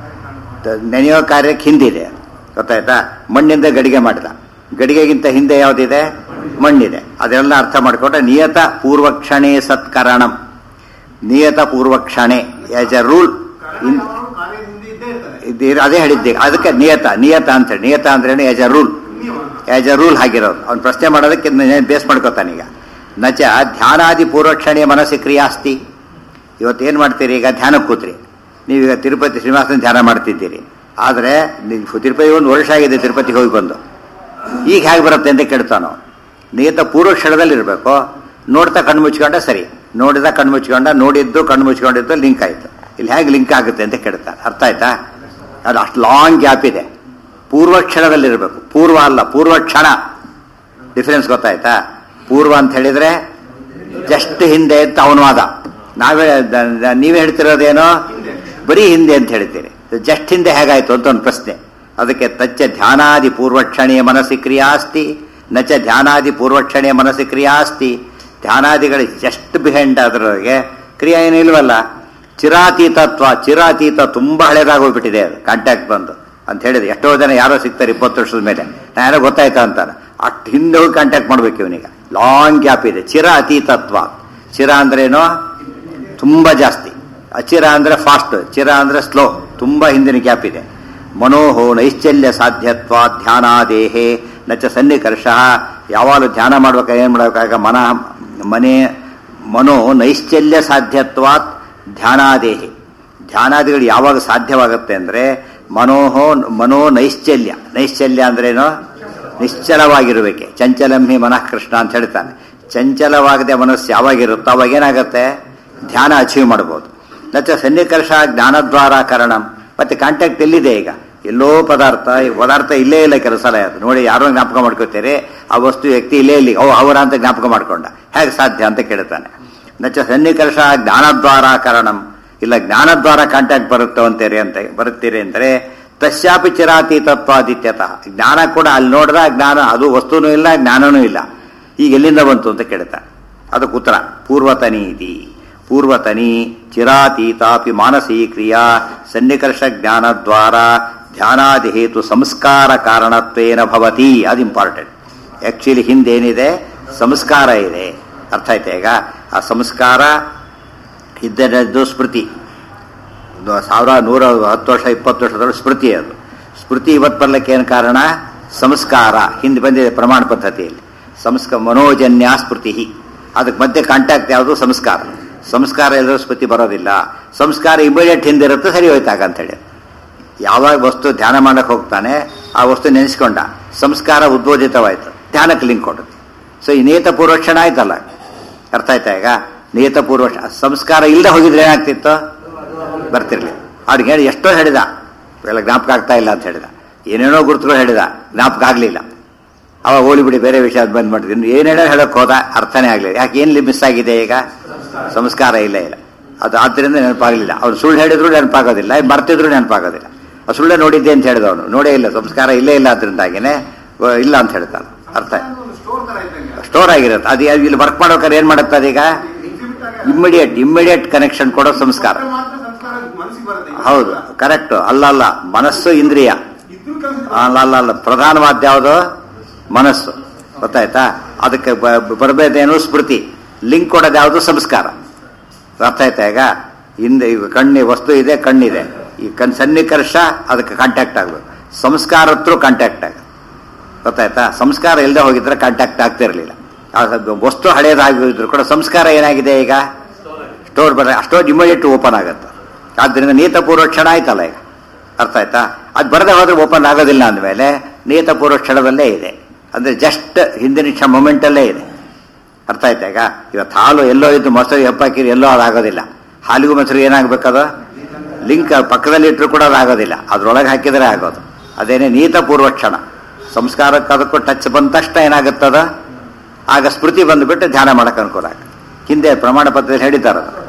ತ- ನೆನೆಯೋ ಕಾರ್ಯಕ್ಕೆ ಹಿಂದಿದೆ ಗೊತ್ತಾಯ್ತಾ ಮಣ್ಣಿಂದ ಗಡಿಗೆ ಮಾಡಿದ ಗಡಿಗೆಗಿಂತ ಹಿಂದೆ ಯಾವುದಿದೆ ಮಣ್ಣಿದೆ ಅದೆಲ್ಲ ಅರ್ಥ ಮಾಡಿಕೊಂಡ್ರೆ ನಿಯತ ಪೂರ್ವಕ್ಷಣೆ ಸತ್ಕರಣಂ ನಿಯತ ಪೂರ್ವಕ್ಷಣೆ ಆಸ್ ಎ ರೂಲ್ ಇನ್ ಕಾರ್ಯ ಹಿಂದೆ ಇದ್ದೇ ಇರ್ತದೆ ಇದು ಅದೇ ಹೇಳಿದ್ದೆ ಅದಕ್ಕೆ ನಿಯತ ನಿಯತ ಅಂತ ಹೇಳಿ ನಿಯತ ಅಂದ್ರೇನು ಆಸ್ ಎ ರೂಲ್ ನಿಯಮ ಆಸ್ ಎ ರೂಲ್ ಹಾಗಿರೋದು ಅವ್ನು ಪ್ರಶ್ನೆ ಮಾಡೋದಕ್ಕೆ ಬೇಸ್ ಮಾಡ್ಕೋತಾನೀಗ ನಚ ಧ್ಯಾನಾದಿ ಪೂರ್ವಕ್ಷಣೆಯ ಮನಸ್ಸಿ ಕ್ರಿಯಾಸ್ತಿ ಇವತ್ತೇನು ಮಾಡ್ತೀರಿ ಈಗ ಧ್ಯಾನಕ್ಕೆ ಕೂತ್ರಿ ನೀವೀಗ ತಿರುಪತಿ ಶ್ರೀನಿವಾಸನ ಧ್ಯಾನ ಮಾಡ್ತಿದ್ದೀರಿ ಆದರೆ ನೀವು ತಿರುಪತಿ ಒಂದು ವರ್ಷ ಆಗಿದೆ ತಿರುಪತಿಗೆ ಹೋಗಿ ಬಂದು ಈಗ ಹೇಗೆ ಬರುತ್ತೆ ಅಂತ ಕೇಳ್ತಾನೋ ನಿಯತ ಪೂರ್ವ ಕ್ಷಣದಲ್ಲಿ ಇರಬೇಕು ನೋಡ್ತಾ ಕಣ್ಣು ಮುಚ್ಕೊಂಡ ಸರಿ ನೋಡಿದ ಕಣ್ಣು ಮುಚ್ಕೊಂಡ ನೋಡಿದ್ದು ಕಣ್ಣು ಮುಚ್ಕೊಂಡಿದ್ದು ಲಿಂಕ್ ಆಯಿತು ಇಲ್ಲಿ ಹೇಗೆ ಲಿಂಕ್ ಆಗುತ್ತೆ ಅಂತ ಕೇಳ್ತಾರೆ ಅರ್ಥ ಆಯ್ತಾ ಅದು ಅಷ್ಟು ಲಾಂಗ್ ಗ್ಯಾಪ್ ಇದೆ ಪೂರ್ವ ಕ್ಷಣದಲ್ಲಿರಬೇಕು ಪೂರ್ವ ಅಲ್ಲ ಪೂರ್ವ ಕ್ಷಣ ಡಿಫರೆನ್ಸ್ ಗೊತ್ತಾಯ್ತಾ ಪೂರ್ವ ಅಂತ ಹೇಳಿದ್ರೆ ಜಸ್ಟ್ ಹಿಂದೆ ಅಂತ ಅವನ ವಾದ ನಾವೇ ದ- ದ- ನೀವೇ ಹೇಳ್ತಿರೋದೇನೋ ಬರೀ ಹಿಂದೆ ಅಂತ ಹೇಳ್ತೀರಿ ಜಸ್ಟ್ ಹಿಂದೆ ಹೇಗಾಯ್ತು ಅಂತ ಒಂದು ಪ್ರಶ್ನೆ ಅದಕ್ಕೆ ತಚ್ಚ ಧ್ಯಾನಾದಿ ಪೂರ್ವಕ್ಷಣೆಯ ಮನಸ್ಸಿ ಕ್ರಿಯಾಸ್ತಿ ನಚ ಧ್ಯಾನಾದಿ ಪೂರ್ವಕ್ಷಣೆಯ ಮನಸ್ಸಿ ಕ್ರಿಯಾಸ್ತಿ ಧ್ಯಾನಾದಿಗಳು ಜಸ್ಟ್ ಬಿಹೈಂಡ್ ಅದರೊಳಗೆ ಕ್ರಿಯೆ ಏನು ಇಲ್ವಲ್ಲ ಚಿರಾತೀತತ್ವ ಚಿರಾತೀತ ತುಂಬಾ ಹಳೇದಾಗೋಗ್ಬಿಟ್ಟಿದೆ ಅದು ಕಾಂಟ್ಯಾಕ್ಟ್ ಬಂದು ಅಂತ ಹೇಳಿದ್ರೆ ಎಷ್ಟೋ ಜನ ಯಾರೋ ಸಿಗ್ತಾರೆ ಇಪ್ಪತ್ತು ವರ್ಷದ ಮೇಲೆ ನಾ ಯಾರೋ ಗೊತ್ತಾಯ್ತಾ ಅಂತಾರೆ ಅಷ್ಟು ಹಿಂದೆ ಹೋಗಿ ಕಾಂಟ್ಯಾಕ್ಟ್ ಮಾಡ್ಬೇಕು ಇವನಿಗೆ ಲಾಂಗ್ ಗ್ಯಾಪ್ ಇದೆ ಚಿರ ಅತೀತತ್ವ ಚಿರ ಅಂದ್ರೇನು ತುಂಬಾ ಜಾಸ್ತಿ ಅಚಿರ ಅಂದ್ರೆ ಫಾಸ್ಟ್ ಚಿರ ಅಂದ್ರೆ ಸ್ಲೋ ತುಂಬಾ ಹಿಂದಿನ ಗ್ಯಾಪ್ ಇದೆ ಮನೋಹೋ ನೈಶ್ಚಲ್ಯ ಸಾಧ್ಯತ್ವ ಧ್ಯಾನಾದೇಹೇ ನಚ ಸನ್ನಿಕರ್ಷ ಯಾವಾಗಲೂ ಧ್ಯಾನ ಮಾಡ್ಬೇಕಾದ್ರೆ ಏನು ಮಾಡಬೇಕಾಗ ಮನ ಮನೆ ಮನೋ ನೈಶ್ಚಲ್ಯ ಸಾಧ್ಯತ್ವಾತ್ ಧ್ಯಾನಾದೇಹಿ ಧ್ಯಾನಾದಿಗಳು ಯಾವಾಗ ಸಾಧ್ಯವಾಗುತ್ತೆ ಅಂದರೆ ಮನೋಹೋ ಮನೋ ನೈಶ್ಚಲ್ಯ ನೈಶ್ಚಲ್ಯ ಅಂದ್ರೇನು ನಿಶ್ಚಲವಾಗಿರಬೇಕೆ ಚಂಚಲಂಹಿ ಮನಃ ಕೃಷ್ಣ ಅಂತ ಹೇಳ್ತಾನೆ ಚಂಚಲವಾಗದೆ ಮನಸ್ಸು ಯಾವಾಗಿರುತ್ತೋ ಅವಾಗ ಏನಾಗುತ್ತೆ ಧ್ಯಾನ ಅಚೀವ್ ಮಾಡ್ಬೋದು ನಚ ಸನ್ನಿಕರ್ಷ ಜ್ಞಾನದ್ವಾರ ಕಾರಣಂ ಮತ್ತೆ ಕಾಂಟ್ಯಾಕ್ಟ್ ಎಲ್ಲಿದೆ ಈಗ ಎಲ್ಲೋ ಪದಾರ್ಥ ಈ ಪದಾರ್ಥ ಇಲ್ಲೇ ಇಲ್ಲ ಕೆಲಸ ಸಲ ಅದು ನೋಡಿ ಯಾರೋ ಜ್ಞಾಪಕ ಮಾಡ್ಕೋತೀರಿ ಆ ವಸ್ತು ವ್ಯಕ್ತಿ ಇಲ್ಲೇ ಇಲ್ಲಿ ಓ ಅವರ ಅಂತ ಜ್ಞಾಪಕ ಮಾಡ್ಕೊಂಡ ಹೇಗೆ ಸಾಧ್ಯ ಅಂತ ಕೇಳ್ತಾನೆ ನಚ ಸನ್ನಿಕರ್ಷ ಜ್ಞಾನದ್ವಾರ ಕಾರಣಂ ಇಲ್ಲ ಜ್ಞಾನದ್ವಾರ ಕಾಂಟ್ಯಾಕ್ಟ್ ಬರುತ್ತೆ ಅಂತೀರಿ ಅಂತ ಬರುತ್ತೀರಿ ಅಂದರೆ ತಸ್ಯಾಪಿ ಚಿರಾತೀತತ್ವಾದಿತ್ಯತಃ ಜ್ಞಾನ ಕೂಡ ಅಲ್ಲಿ ನೋಡಿದ ಜ್ಞಾನ ಅದು ವಸ್ತುನೂ ಇಲ್ಲ ಜ್ಞಾನನೂ ಇಲ್ಲ ಈಗ ಎಲ್ಲಿಂದ ಬಂತು ಅಂತ ಕೇಳ್ತಾನೆ ಅದಕ್ಕೆ ಉತ್ತರ ಪೂರ್ವತನೀತಿ ಪೂರ್ವತನಿ ಚಿರಾತೀತಾಪಿ ಮಾನಸೀ ಕ್ರಿಯಾ ಸನ್ನಿಕರ್ಷ ಜ್ಞಾನದ್ವಾರ ಧ್ಯಾನಾದಿ ಹೇತು ಸಂಸ್ಕಾರ ಕಾರಣತ್ವೇನ ಭವತಿ ಅದು ಇಂಪಾರ್ಟೆಂಟ್ ಆಕ್ಚುಲಿ ಹಿಂದೇನಿದೆ ಸಂಸ್ಕಾರ ಇದೆ ಅರ್ಥ ಆಯ್ತಾ ಈಗ ಆ ಸಂಸ್ಕಾರ ಇದ್ದದ್ದು ಸ್ಮೃತಿ ಒಂದು ಸಾವಿರ ನೂರ ಹತ್ತು ವರ್ಷ ಇಪ್ಪತ್ತು ವರ್ಷದೊಳಗೆ ಸ್ಮೃತಿ ಅದು ಸ್ಮೃತಿ ಇವತ್ತು ಬರ್ಲಿಕ್ಕೆ ಏನು ಕಾರಣ ಸಂಸ್ಕಾರ ಹಿಂದೆ ಬಂದಿದೆ ಪ್ರಮಾಣ ಪದ್ಧತಿಯಲ್ಲಿ ಸಂಸ್ಕ ಮನೋಜನ್ಯ ಸ್ಮೃತಿ ಅದಕ್ಕೆ ಮಧ್ಯೆ ಕಾಂಟ್ಯಾಕ್ಟ್ ಯಾವುದು ಸಂಸ್ಕಾರ ಸಂಸ್ಕಾರ ಎಲ್ಲರೂ ಸ್ಮೃತಿ ಬರೋದಿಲ್ಲ ಸಂಸ್ಕಾರ ಇಮಿಡಿಯೇಟ್ ಹಿಂದಿರುತ್ತೆ ಸರಿ ಹೋಯ್ತಾಗ ಅಂತೇಳಿ ಯಾವಾಗ ವಸ್ತು ಧ್ಯಾನ ಮಾಡಕ್ಕೆ ಹೋಗ್ತಾನೆ ಆ ವಸ್ತು ನೆನೆಸ್ಕೊಂಡ ಸಂಸ್ಕಾರ ಉದ್ಬೋಧಿತವಾಯಿತು ಧ್ಯಾನಕ್ಕೆ ಲಿಂಕ್ ಕೊಡುತ್ತೆ ಸೊ ಈ ನಿಯತ ಪೂರ್ವಕ್ಷಣ ಆಯ್ತಲ್ಲ ಅರ್ಥ ಆಯ್ತಾ ಈಗ ನಿಯತ ಪೂರ್ವಕ್ಷ ಸಂಸ್ಕಾರ ಇಲ್ಲದೆ ಹೋಗಿದ್ರೆ ಏನಾಗ್ತಿತ್ತು ಬರ್ತಿರ್ಲಿ ಅವ್ರಿಗೆ ಹೇಳಿ ಎಷ್ಟೋ ಹೇಳಿದ ಎಲ್ಲ ಜ್ಞಾಪಕ ಆಗ್ತಾ ಇಲ್ಲ ಅಂತ ಹೇಳಿದ ಏನೇನೋ ಗುರುತುಗಳು ಹೇಳಿದ ಜ್ಞಾಪಕ ಆಗಲಿಲ್ಲ ಅವಾಗ ಹೋಲಿ ಬಿಡಿ ಬೇರೆ ವಿಷಯ ಅದು ಬಂದ್ ಮಾಡಿದ್ರು ಏನೇನೋ ಹೇಳಕ್ ಹೋದ ಅರ್ಥನೇ ಆಗಲಿಲ್ಲ ಯಾಕೆ ಏನು ಮಿಸ್ ಆಗಿದೆ ಈಗ ಸಂಸ್ಕಾರ ಇಲ್ಲ ಇಲ್ಲ ಅದು ಆದ್ದರಿಂದ ನೆನಪಾಗಲಿಲ್ಲ ಅವ್ರು ಸುಳ್ಳು ಹೇಳಿದ್ರು ನೆನಪಾಗೋದಿಲ್ಲ ಬರ್ತಿದ್ರು ನೆನಪಾಗೋದಿಲ್ಲ ಆ ಸುಳ್ಳೆ ನೋಡಿದ್ದೆ ಅಂತ ಹೇಳಿದ ಅವನು ನೋಡೇ ಇಲ್ಲ ಸಂಸ್ಕಾರ ಇಲ್ಲೇ ಇಲ್ಲ ಅದರಿಂದಾಗಿನೇ ವ- ಇಲ್ಲ ಅಂತ ಹೇಳ್ತಾನೆ ಅರ್ಥ ಒಂದು ಸ್ಟೋರ್ ತರ ಇದ್ದಂಗೆ ಸ್ಟೋರ್ ಆಗಿರುತ್ತೆ ಅದು ಅದು ಇಲ್ಲಿ ವರ್ಕ್ ಮಾಡೋಕೆ ಏನ್ ಮಾಡುತ್ತೆ ಅದೀಗ ಎಕ್ಸಿಬಿಟ್ ಆಗಿ ಇಮ್ಮಿಡಿಯೇಟ್ ಇಮ್ಮಿಡಿಯೇಟ್ ಕನೆಕ್ಷನ್ ಕೊಡೋ ಸಂಸ್ಕಾರ ಮಾತ್ರ ಸಂಸ್ಕಾರ ಮನಸ್ಸಿಗೆ ಬರುತ್ತೆ ಹೌದು ಕರೆಕ್ಟ್ ಅಲ್ಲ ಅಲ್ಲ ಮನಸ್ಸು ಇಂದ್ರಿಯ ಇದ್ರೂ ಕೆಲಸ ಅಲ್ಲ ಅಲ್ಲ ಅಲ್ಲ ಪ್ರಧಾನವಾದ ಯಾವುದು ಮನಸ್ಸು ಗೊತ್ತಾಯ್ತಾ ಅದಕ್ಕೆ ಬರಬೇಕೇನು ಸ್ಮೃತಿ ಲಿಂಕ್ ಕೊಡೋದು ಯಾವುದು ಸಂಸ್ಕಾರ ಅರ್ಥ ಆಯ್ತಾ ಈಗ ಹಿಂದೆ ಈಗ ಕಣ್ಣಿ ವಸ್ತು ಇದೆ ಕಣ್ಣಿದೆ ಈ ಕಣ್ ಸನ್ನಿಕರ್ಷ ಅದಕ್ಕೆ ಕಾಂಟ್ಯಾಕ್ಟ್ ಆಗಬೇಕು ಸಂಸ್ಕಾರ ಹತ್ರ ಕಾಂಟ್ಯಾಕ್ಟ್ ಆಗ ಗೊತ್ತಾಯ್ತಾ ಸಂಸ್ಕಾರ ಇಲ್ಲದೆ ಹೋಗಿದ್ರೆ ಕಾಂಟ್ಯಾಕ್ಟ್ ಆಗ್ತಿರ್ಲಿಲ್ಲ ಆ ವಸ್ತು ಹಳೇದಾಗಿದ್ರು ಕೂಡ ಸಂಸ್ಕಾರ ಏನಾಗಿದೆ ಈಗ ಸ್ಟೋರ್ ಬರ ಅಷ್ಟೊಂದು ಇಮಿಡಿಯೇಟ್ ಓಪನ್ ಆಗುತ್ತೆ ಆದ್ದರಿಂದ ನಿಯತ ಪೂರ್ವಕ್ಷಣ ಆಯ್ತಲ್ಲ ಈಗ ಅರ್ಥ ಆಯ್ತಾ ಅದು ಬರದೆ ಹೋದ್ರೆ ಓಪನ್ ಆಗೋದಿಲ್ಲ ಅಂದಮೇಲೆ ನಿಯತ ಪೂರ್ವಕ್ಷಣದಲ್ಲೇ ಇದೆ ಅಂದ್ರೆ ಜಸ್ಟ್ ಹಿಂದಿನ ಕ್ಷ ಮೊಮೆಂಟಲ್ಲೇ ಇದೆ ಅರ್ಥ ಆಯ್ತಾ ಈಗ ಇವತ್ತು ಹಾಲು ಎಲ್ಲೋ ಇದ್ದು ಮೊಸರು ಹೆಪ್ಪಾಕಿರಿ ಎಲ್ಲೋ ಅದಾಗೋದಿಲ್ಲ ಹಾಲಿಗೂ ಮೊಸರು ಏನಾಗಬೇಕದು ಲಿಂಕ್ ಪಕ್ಕದಲ್ಲಿ ಇಟ್ಟರು ಕೂಡ ಅದಾಗೋದಿಲ್ಲ ಅದ್ರೊಳಗೆ ಹಾಕಿದರೆ ಆಗೋದು ಅದೇನೇ ನೀತ ಪೂರ್ವಕ್ಷಣ ಸಂಸ್ಕಾರಕ್ಕೆ ಅದಕ್ಕೂ ಟಚ್ ಬಂದ ತಕ್ಷಣ ಏನಾಗುತ್ತದ ಆಗ ಸ್ಮೃತಿ ಬಂದುಬಿಟ್ಟು ಧ್ಯಾನ ಮಾಡಕ್ಕೆ ಅನುಕೂಲ ಆಗುತ್ತೆ ಹಿಂದೆ ಪ್ರಮಾಣ ಪತ್ರದಲ್ಲಿ ಹೇಳಿದ್ದಾರೆ ಅದು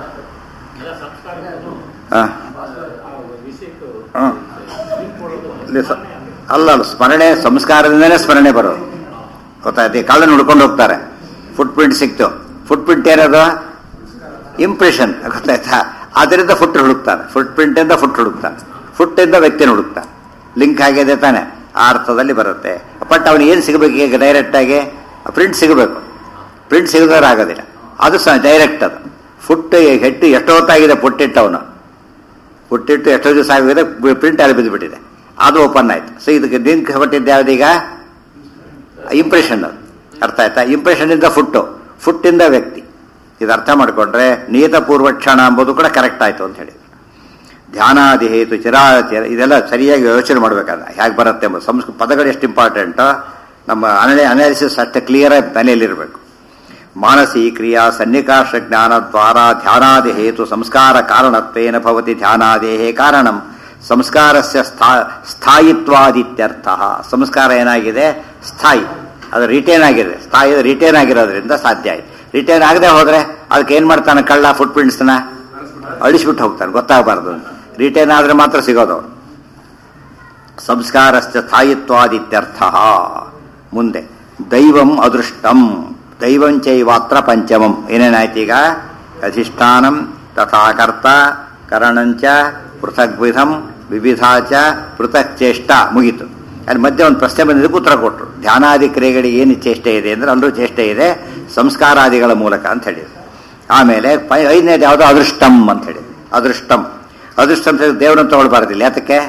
ಹಾಂ ಹಾಂ ಇಲ್ಲಿ ಸ- ಅಲ್ಲ ಅಲ್ಲ ಸ್ಮರಣೆ ಸಂಸ್ಕಾರದಿಂದನೇ ಸ್ಮರಣೆ ಬರೋದು ಗೊತ್ತಾಯ್ತು ಕಳ್ಳನ ಹುಡ್ಕೊಂಡು ಹೋಗ್ತಾರೆ ಫುಟ್ ಪ್ರಿಂಟ್ ಸಿಕ್ತು ಫುಟ್ ಪ್ರಿಂಟ್ ಏನದು ಇಂಪ್ರೆಷನ್ ಗೊತ್ತಾಯ್ತಾ ಅದರಿಂದ ಫುಟ್ ಹುಡುಕ್ತಾನೆ ಫುಟ್ ಪ್ರಿಂಟ್ ಇಂದ ಫುಟ್ ಹುಡುಕ್ತಾನೆ ಫುಟ್ ಇಂದ ವ್ಯಕ್ತಿನ ಹುಡುಕ್ತಾನೆ ಲಿಂಕ್ ಆಗಿದೆ ತಾನೆ ಆ ಅರ್ಥದಲ್ಲಿ ಬರುತ್ತೆ ಬಟ್ ಅವನು ಏನು ಸಿಗಬೇಕು ಈಗ ಡೈರೆಕ್ಟ್ ಆಗಿ ಪ್ರಿಂಟ್ ಸಿಗಬೇಕು ಪ್ರಿಂಟ್ ಸಿಗದ್ರೆ ಆಗೋದಿಲ್ಲ ಅದು ಸಹ ಡೈರೆಕ್ಟ್ ಅದು ಫುಟ್ ಹೆಟ್ಟು ಎಷ್ಟೋ ಹೊತ್ತಾಗಿದೆ ಪುಟ್ಟಿಟ್ಟು ಅವನು ಪುಟ್ಟಿಟ್ಟು ಎಷ್ಟೋ ದಿವಸ ಆಗಿದೆ ಪ್ರಿಂಟ್ ಅಲ್ಲಿ ಬಿದ್ದುಬಿಟ್ಟಿದೆ ಅದು ಓಪನ್ ಆಯ್ತು ಸೊ ಇದಕ್ಕೆ ಲಿಂಕ್ ಕೊಟ್ಟಿದ್ದು ಯಾವ್ದೀಗ ಇಂಪ್ರೆಷನ್ ಅದು ಅರ್ಥ ಆಯ್ತಾ ಇಂಪ್ರೆಷನ್ ಇಂದ ಫುಟ್ಟು ಫುಟ್ಟಿಂದ ವ್ಯಕ್ತಿ ಇದು ಅರ್ಥ ಮಾಡಿಕೊಂಡ್ರೆ ನಿಯತ ಪೂರ್ವಕ್ಷಣ ಎಂಬುದು ಕೂಡ ಕರೆಕ್ಟ್ ಆಯ್ತು ಅಂತ ಹೇಳಿ ಧ್ಯಾನಾದಿ ಹೇತು ಚಿರಾ ಚಿರ ಇದೆಲ್ಲ ಸರಿಯಾಗಿ ಯೋಚನೆ ಮಾಡಬೇಕಾದ್ರೆ ಹೇಗೆ ಬರುತ್ತೆ ಎಂಬುದು ಸಂಸ್ಕೃತ ಪದಗಳು ಎಷ್ಟು ಇಂಪಾರ್ಟೆಂಟೋ ನಮ್ಮ ಅನಲಿ ಅನಾಲಿಸಿಸ್ ಅಷ್ಟೇ ಕ್ಲಿಯರ್ ಆಗಿ ತಲೆಯಲ್ಲಿರಬೇಕು ಮಾನಸಿ ಕ್ರಿಯಾ ಸನ್ನಿಕಾಶ ಜ್ಞಾನ ದ್ವಾರ ಧ್ಯಾನಾದಿ ಹೇತು ಸಂಸ್ಕಾರ ಕಾರಣತ್ವೇನ ಭವತಿ ಧ್ಯಾನಾದೇಹೇ ಕಾರಣಂ ಸಂಸ್ಕಾರಸ್ಯ ಸ್ಥಾ ಸ್ಥಾಯಿತ್ವಾದಿತ್ಯರ್ಥ ಸಂಸ್ಕಾರ ಏನಾಗಿದೆ ಸ್ಥಾಯಿ ಅದು ರಿಟೇನ್ ಆಗಿದೆ ಸ್ಥಾಯಿ ರಿಟೇನ್ ಆಗಿರೋದ್ರಿಂದ ಸಾಧ್ಯ ಆಯ್ತು ರಿಟೇನ್ ಆಗದೆ ಹೋದ್ರೆ ಅದಕ್ಕೆ ಏನ್ ಮಾಡ್ತಾನೆ ಕಳ್ಳ ಫುಟ್ ಪ್ರಿಂಟ್ಸ್ನ ಅಳಿಸ್ಬಿಟ್ಟು ಹೋಗ್ತಾನೆ ಗೊತ್ತಾಗಬಾರ್ದು ರಿಟೇನ್ ಆದ್ರೆ ಮಾತ್ರ ಸಿಗೋದು ಅವ್ನು ಸಂಸ್ಕಾರಶ್ಚ ಸ್ಥಾಯಿತ್ವಾದಿತ್ಯರ್ಥ ಮುಂದೆ ದೈವಂ ಅದೃಷ್ಟಂ ದೈವಂ ಚೈವಾತ್ರ ಪಂಚಮಂ ಏನೇನಾಯ್ತು ಈಗ ಅಧಿಷ್ಠಾನಂ ತಥಾಕರ್ತ ಕರಣಂಚ ಪೃಥಗ್ವಿಧಂ ವಿವಿಧಾಚ ಪೃಥಕ್ ಚೇಷ್ಟ ಮುಗೀತು ಅಲ್ಲಿ ಮಧ್ಯೆ ಒಂದು ಪ್ರಶ್ನೆ ಬಂದಿದ್ದಕ್ಕೆ ಉತ್ತರ ಕೊಟ್ಟರು ಧ್ಯಾನಾದಿ ಕ್ರಿಯೆಗಳಿಗೆ ಏನು ಚೇಷ್ಟೆ ಇದೆ ಅಂದ್ರೆ ಅಲ್ಲೂ ಚೇಷ್ಟೆ ಇದೆ ಸಂಸ್ಕಾರಾದಿಗಳ ಮೂಲಕ ಅಂತ ಹೇಳಿದ್ರು ಆಮೇಲೆ ಪೈ ಐದನೇದು ಯಾವುದೋ ಅದೃಷ್ಟಂ ಅಂತ ಹೇಳಿ ಅದೃಷ್ಟಂ ಅದೃಷ್ಟಂ ಅಂತ ಹೇಳಿದ್ರೆ ದೇವರನ್ನು ತಗೊಳ್ಬಾರ್ದಿಲ್ಲ ಯಾತಕ್ಕೆ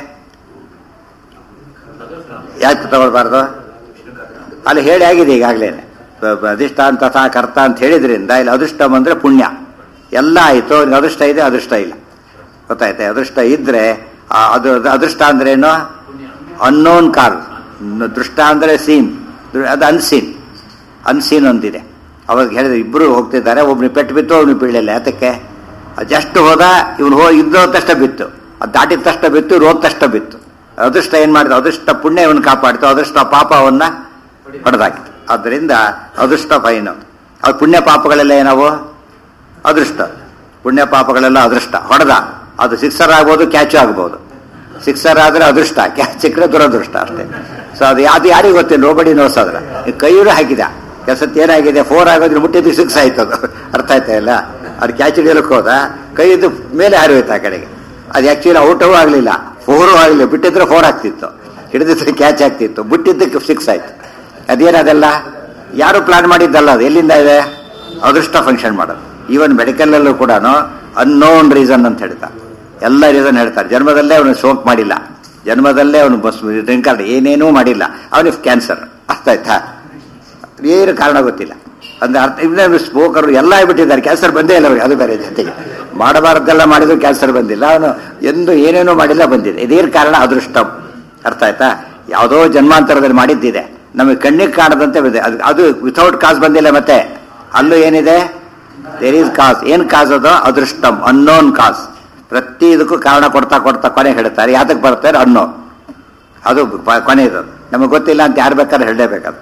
ಯಾಕೆ ತಗೊಳ್ಬಾರ್ದು ಅಲ್ಲಿ ಹೇಳಿ ಆಗಿದೆ ಈಗಾಗಲೇ ಅಧಿಷ್ಠಾನ ತಥಾ ಕರ್ತ ಅಂತ ಹೇಳಿದ್ರಿಂದ ಇಲ್ಲಿ ಅದೃಷ್ಟಂ ಅಂದ್ರೆ ಪುಣ್ಯ ಎಲ್ಲ ಆಯಿತು ಅದೃಷ್ಟ ಇದೆ ಅದೃಷ್ಟ ಇಲ್ಲ ಗೊತ್ತಾಯ್ತಾ ಅದೃಷ್ಟ ಇದ್ರೆ ಆ ಅದು ಅದೃಷ್ಟ ಅಂದ್ರೇನು ಅನ್ನೋನ್ ಕಾಲ್ ದೃಷ್ಟ ಅಂದ್ರೆ ಸೀನ್ ಅದು ಅನ್ಸೀನ್ ಅನ್ಸೀನ್ ಒಂದಿದೆ ಅವಾಗ ಹೇಳಿದ್ರೆ ಇಬ್ಬರು ಹೋಗ್ತಿದ್ದಾರೆ ಒಬ್ನಿಗೆ ಪೆಟ್ಟು ಬಿತ್ತು ಒಬ್ನಿಗೆ ಬೀಳಲಿಲ್ಲ ಯಾತಕ್ಕೆ ಜಸ್ಟ್ ಹೋದ ಇವನು ಹೋಗಿ ಇದ್ದೋ ತಷ್ಟ ಬಿತ್ತು ಅದು ದಾಟಿದ ತಷ್ಟ ಬಿತ್ತು ಇವ್ರು ಹೋದ ತಷ್ಟ ಬಿತ್ತು ಅದೃಷ್ಟ ಏನ್ ಮಾಡಿದ ಅದೃಷ್ಟ ಪುಣ್ಯ ಇವನು ಕಾಪಾಡಿತು ಅದೃಷ್ಟ ಪಾಪ ಅವನ್ನ ಹೊಡೆದಾಕಿತು ಆದ್ದರಿಂದ ಅದೃಷ್ಟ ಫೈನ್ ಅದು ಪುಣ್ಯ ಪಾಪಗಳೆಲ್ಲ ಏನವು ಅದೃಷ್ಟ ಪುಣ್ಯ ಪಾಪಗಳೆಲ್ಲ ಅದೃಷ್ಟ ಹೊಡೆದ ಅದು ಸಿಕ್ಸರ್ ಆಗ್ಬೋದು ಕ್ಯಾಚ್ ಆಗ್ಬೋದು ಸಿಕ್ಸರ್ ಆದ್ರೆ ಅದೃಷ್ಟ ಕ್ಯಾಚ್ ಸಿಕ್ಕರೆ ದುರದೃಷ್ಟ ಅಷ್ಟೇ ಸೊ ಅದು ಅದು ಯಾರಿಗೂ ಗೊತ್ತಿಲ್ಲ ನೋಬಡಿ ನೋಡ್ಸೋದ್ರ ಕೈಯೂರು ಹಾಕಿದ ಕೆಲಸಕ್ಕೆ ಏನಾಗಿದೆ ಫೋರ್ ಆಗೋದ್ರೆ ಮುಟ್ಟಿದ್ದು ಸಿಕ್ಸ್ ಆಯ್ತು ಅದು ಅರ್ಥ ಆಯ್ತಾ ಇಲ್ಲ ಅದು ಕ್ಯಾಚ್ ಹಿಡಿಯಲಿಕ್ಕೆ ಹೋದ ಕೈಯಿದ್ದು ಮೇಲೆ ಹಾರಿಹೋಯ್ತು ಆ ಕಡೆಗೆ ಅದು ಆಕ್ಚುಲಿ ಔಟೂ ಆಗಲಿಲ್ಲ ಫೋರು ಆಗಲಿಲ್ಲ ಬಿಟ್ಟಿದ್ರೆ ಫೋರ್ ಆಗ್ತಿತ್ತು ಹಿಡಿದಿದ್ರೆ ಕ್ಯಾಚ್ ಆಗ್ತಿತ್ತು ಬಿಟ್ಟಿದ್ದಕ್ಕೆ ಸಿಕ್ಸ್ ಆಯ್ತು ಅದೇನದೆಲ್ಲ ಯಾರು ಪ್ಲಾನ್ ಮಾಡಿದ್ದಲ್ಲ ಅದು ಎಲ್ಲಿಂದ ಇದೆ ಅದೃಷ್ಟ ಫಂಕ್ಷನ್ ಮಾಡೋದು ಈವನ್ ಮೆಡಿಕಲಲ್ಲೂ ಕೂಡ ಅನ್ನೋನ್ ರೀಸನ್ ಅಂತ ಹೇಳ್ತಾರೆ ಎಲ್ಲ ರೀಸನ್ ಹೇಳ್ತಾರೆ ಜನ್ಮದಲ್ಲೇ ಅವನು ಸೋಕ್ ಮಾಡಿಲ್ಲ ಜನ್ಮದಲ್ಲೇ ಅವನು ಬಸ್ ಡ್ರಿಂಕ್ ಕಾರ್ಡ್ ಏನೇನೂ ಮಾಡಿಲ್ಲ ಅವನಿಗೆ ಕ್ಯಾನ್ಸರ್ ಅರ್ಥ ಆಯ್ತಾ ಏನು ಕಾರಣ ಗೊತ್ತಿಲ್ಲ ಅಂದ್ರೆ ಅರ್ಥ ಇನ್ನೇ ಸ್ಮೋಕರು ಎಲ್ಲ ಬಿಟ್ಟಿದ್ದಾರೆ ಕ್ಯಾನ್ಸರ್ ಬಂದೇ ಇಲ್ಲ ಅವ್ರಿಗೆ ಅದು ಬೇರೆ ಜೊತೆಗೆ ಮಾಡಬಾರದೆಲ್ಲ ಮಾಡಿದ್ರು ಕ್ಯಾನ್ಸರ್ ಬಂದಿಲ್ಲ ಅವನು ಎಂದು ಏನೇನೋ ಮಾಡಿಲ್ಲ ಬಂದಿದೆ ಇದೇನು ಕಾರಣ ಅದೃಷ್ಟಂ ಅರ್ಥ ಆಯ್ತಾ ಯಾವುದೋ ಜನ್ಮಾಂತರದಲ್ಲಿ ಮಾಡಿದ್ದಿದೆ ನಮಗೆ ಕಣ್ಣಿಗೆ ಕಾಣದಂತೆ ಬಂದಿದೆ ಅದು ಅದು ವಿಥೌಟ್ ಕಾಸ್ ಬಂದಿಲ್ಲ ಮತ್ತೆ ಅಲ್ಲೂ ಏನಿದೆ ದೇರ್ ಈಸ್ ಕಾಸ್ ಏನ್ ಕಾಸ್ ಅದು ಅದೃಷ್ಟಂ ಅನ್ನೋನ್ ಕಾಸ್ ಪ್ರತಿ ಇದಕ್ಕೂ ಕಾರಣ ಕೊಡ್ತಾ ಕೊಡ್ತಾ ಕೊನೆ ಹೇಳ್ತಾರೆ ಯಾತಕ್ಕೆ ಬರ್ತಾರೆ ಅನ್ನೋನ್ ಅದು ಪ- ಕೊನೆಯದು ನಮಗೆ ಗೊತ್ತಿಲ್ಲ ಅಂತ ಯಾರು ಬೇಕಾದ್ರೆ ಹೇಳಲೇಬೇಕದು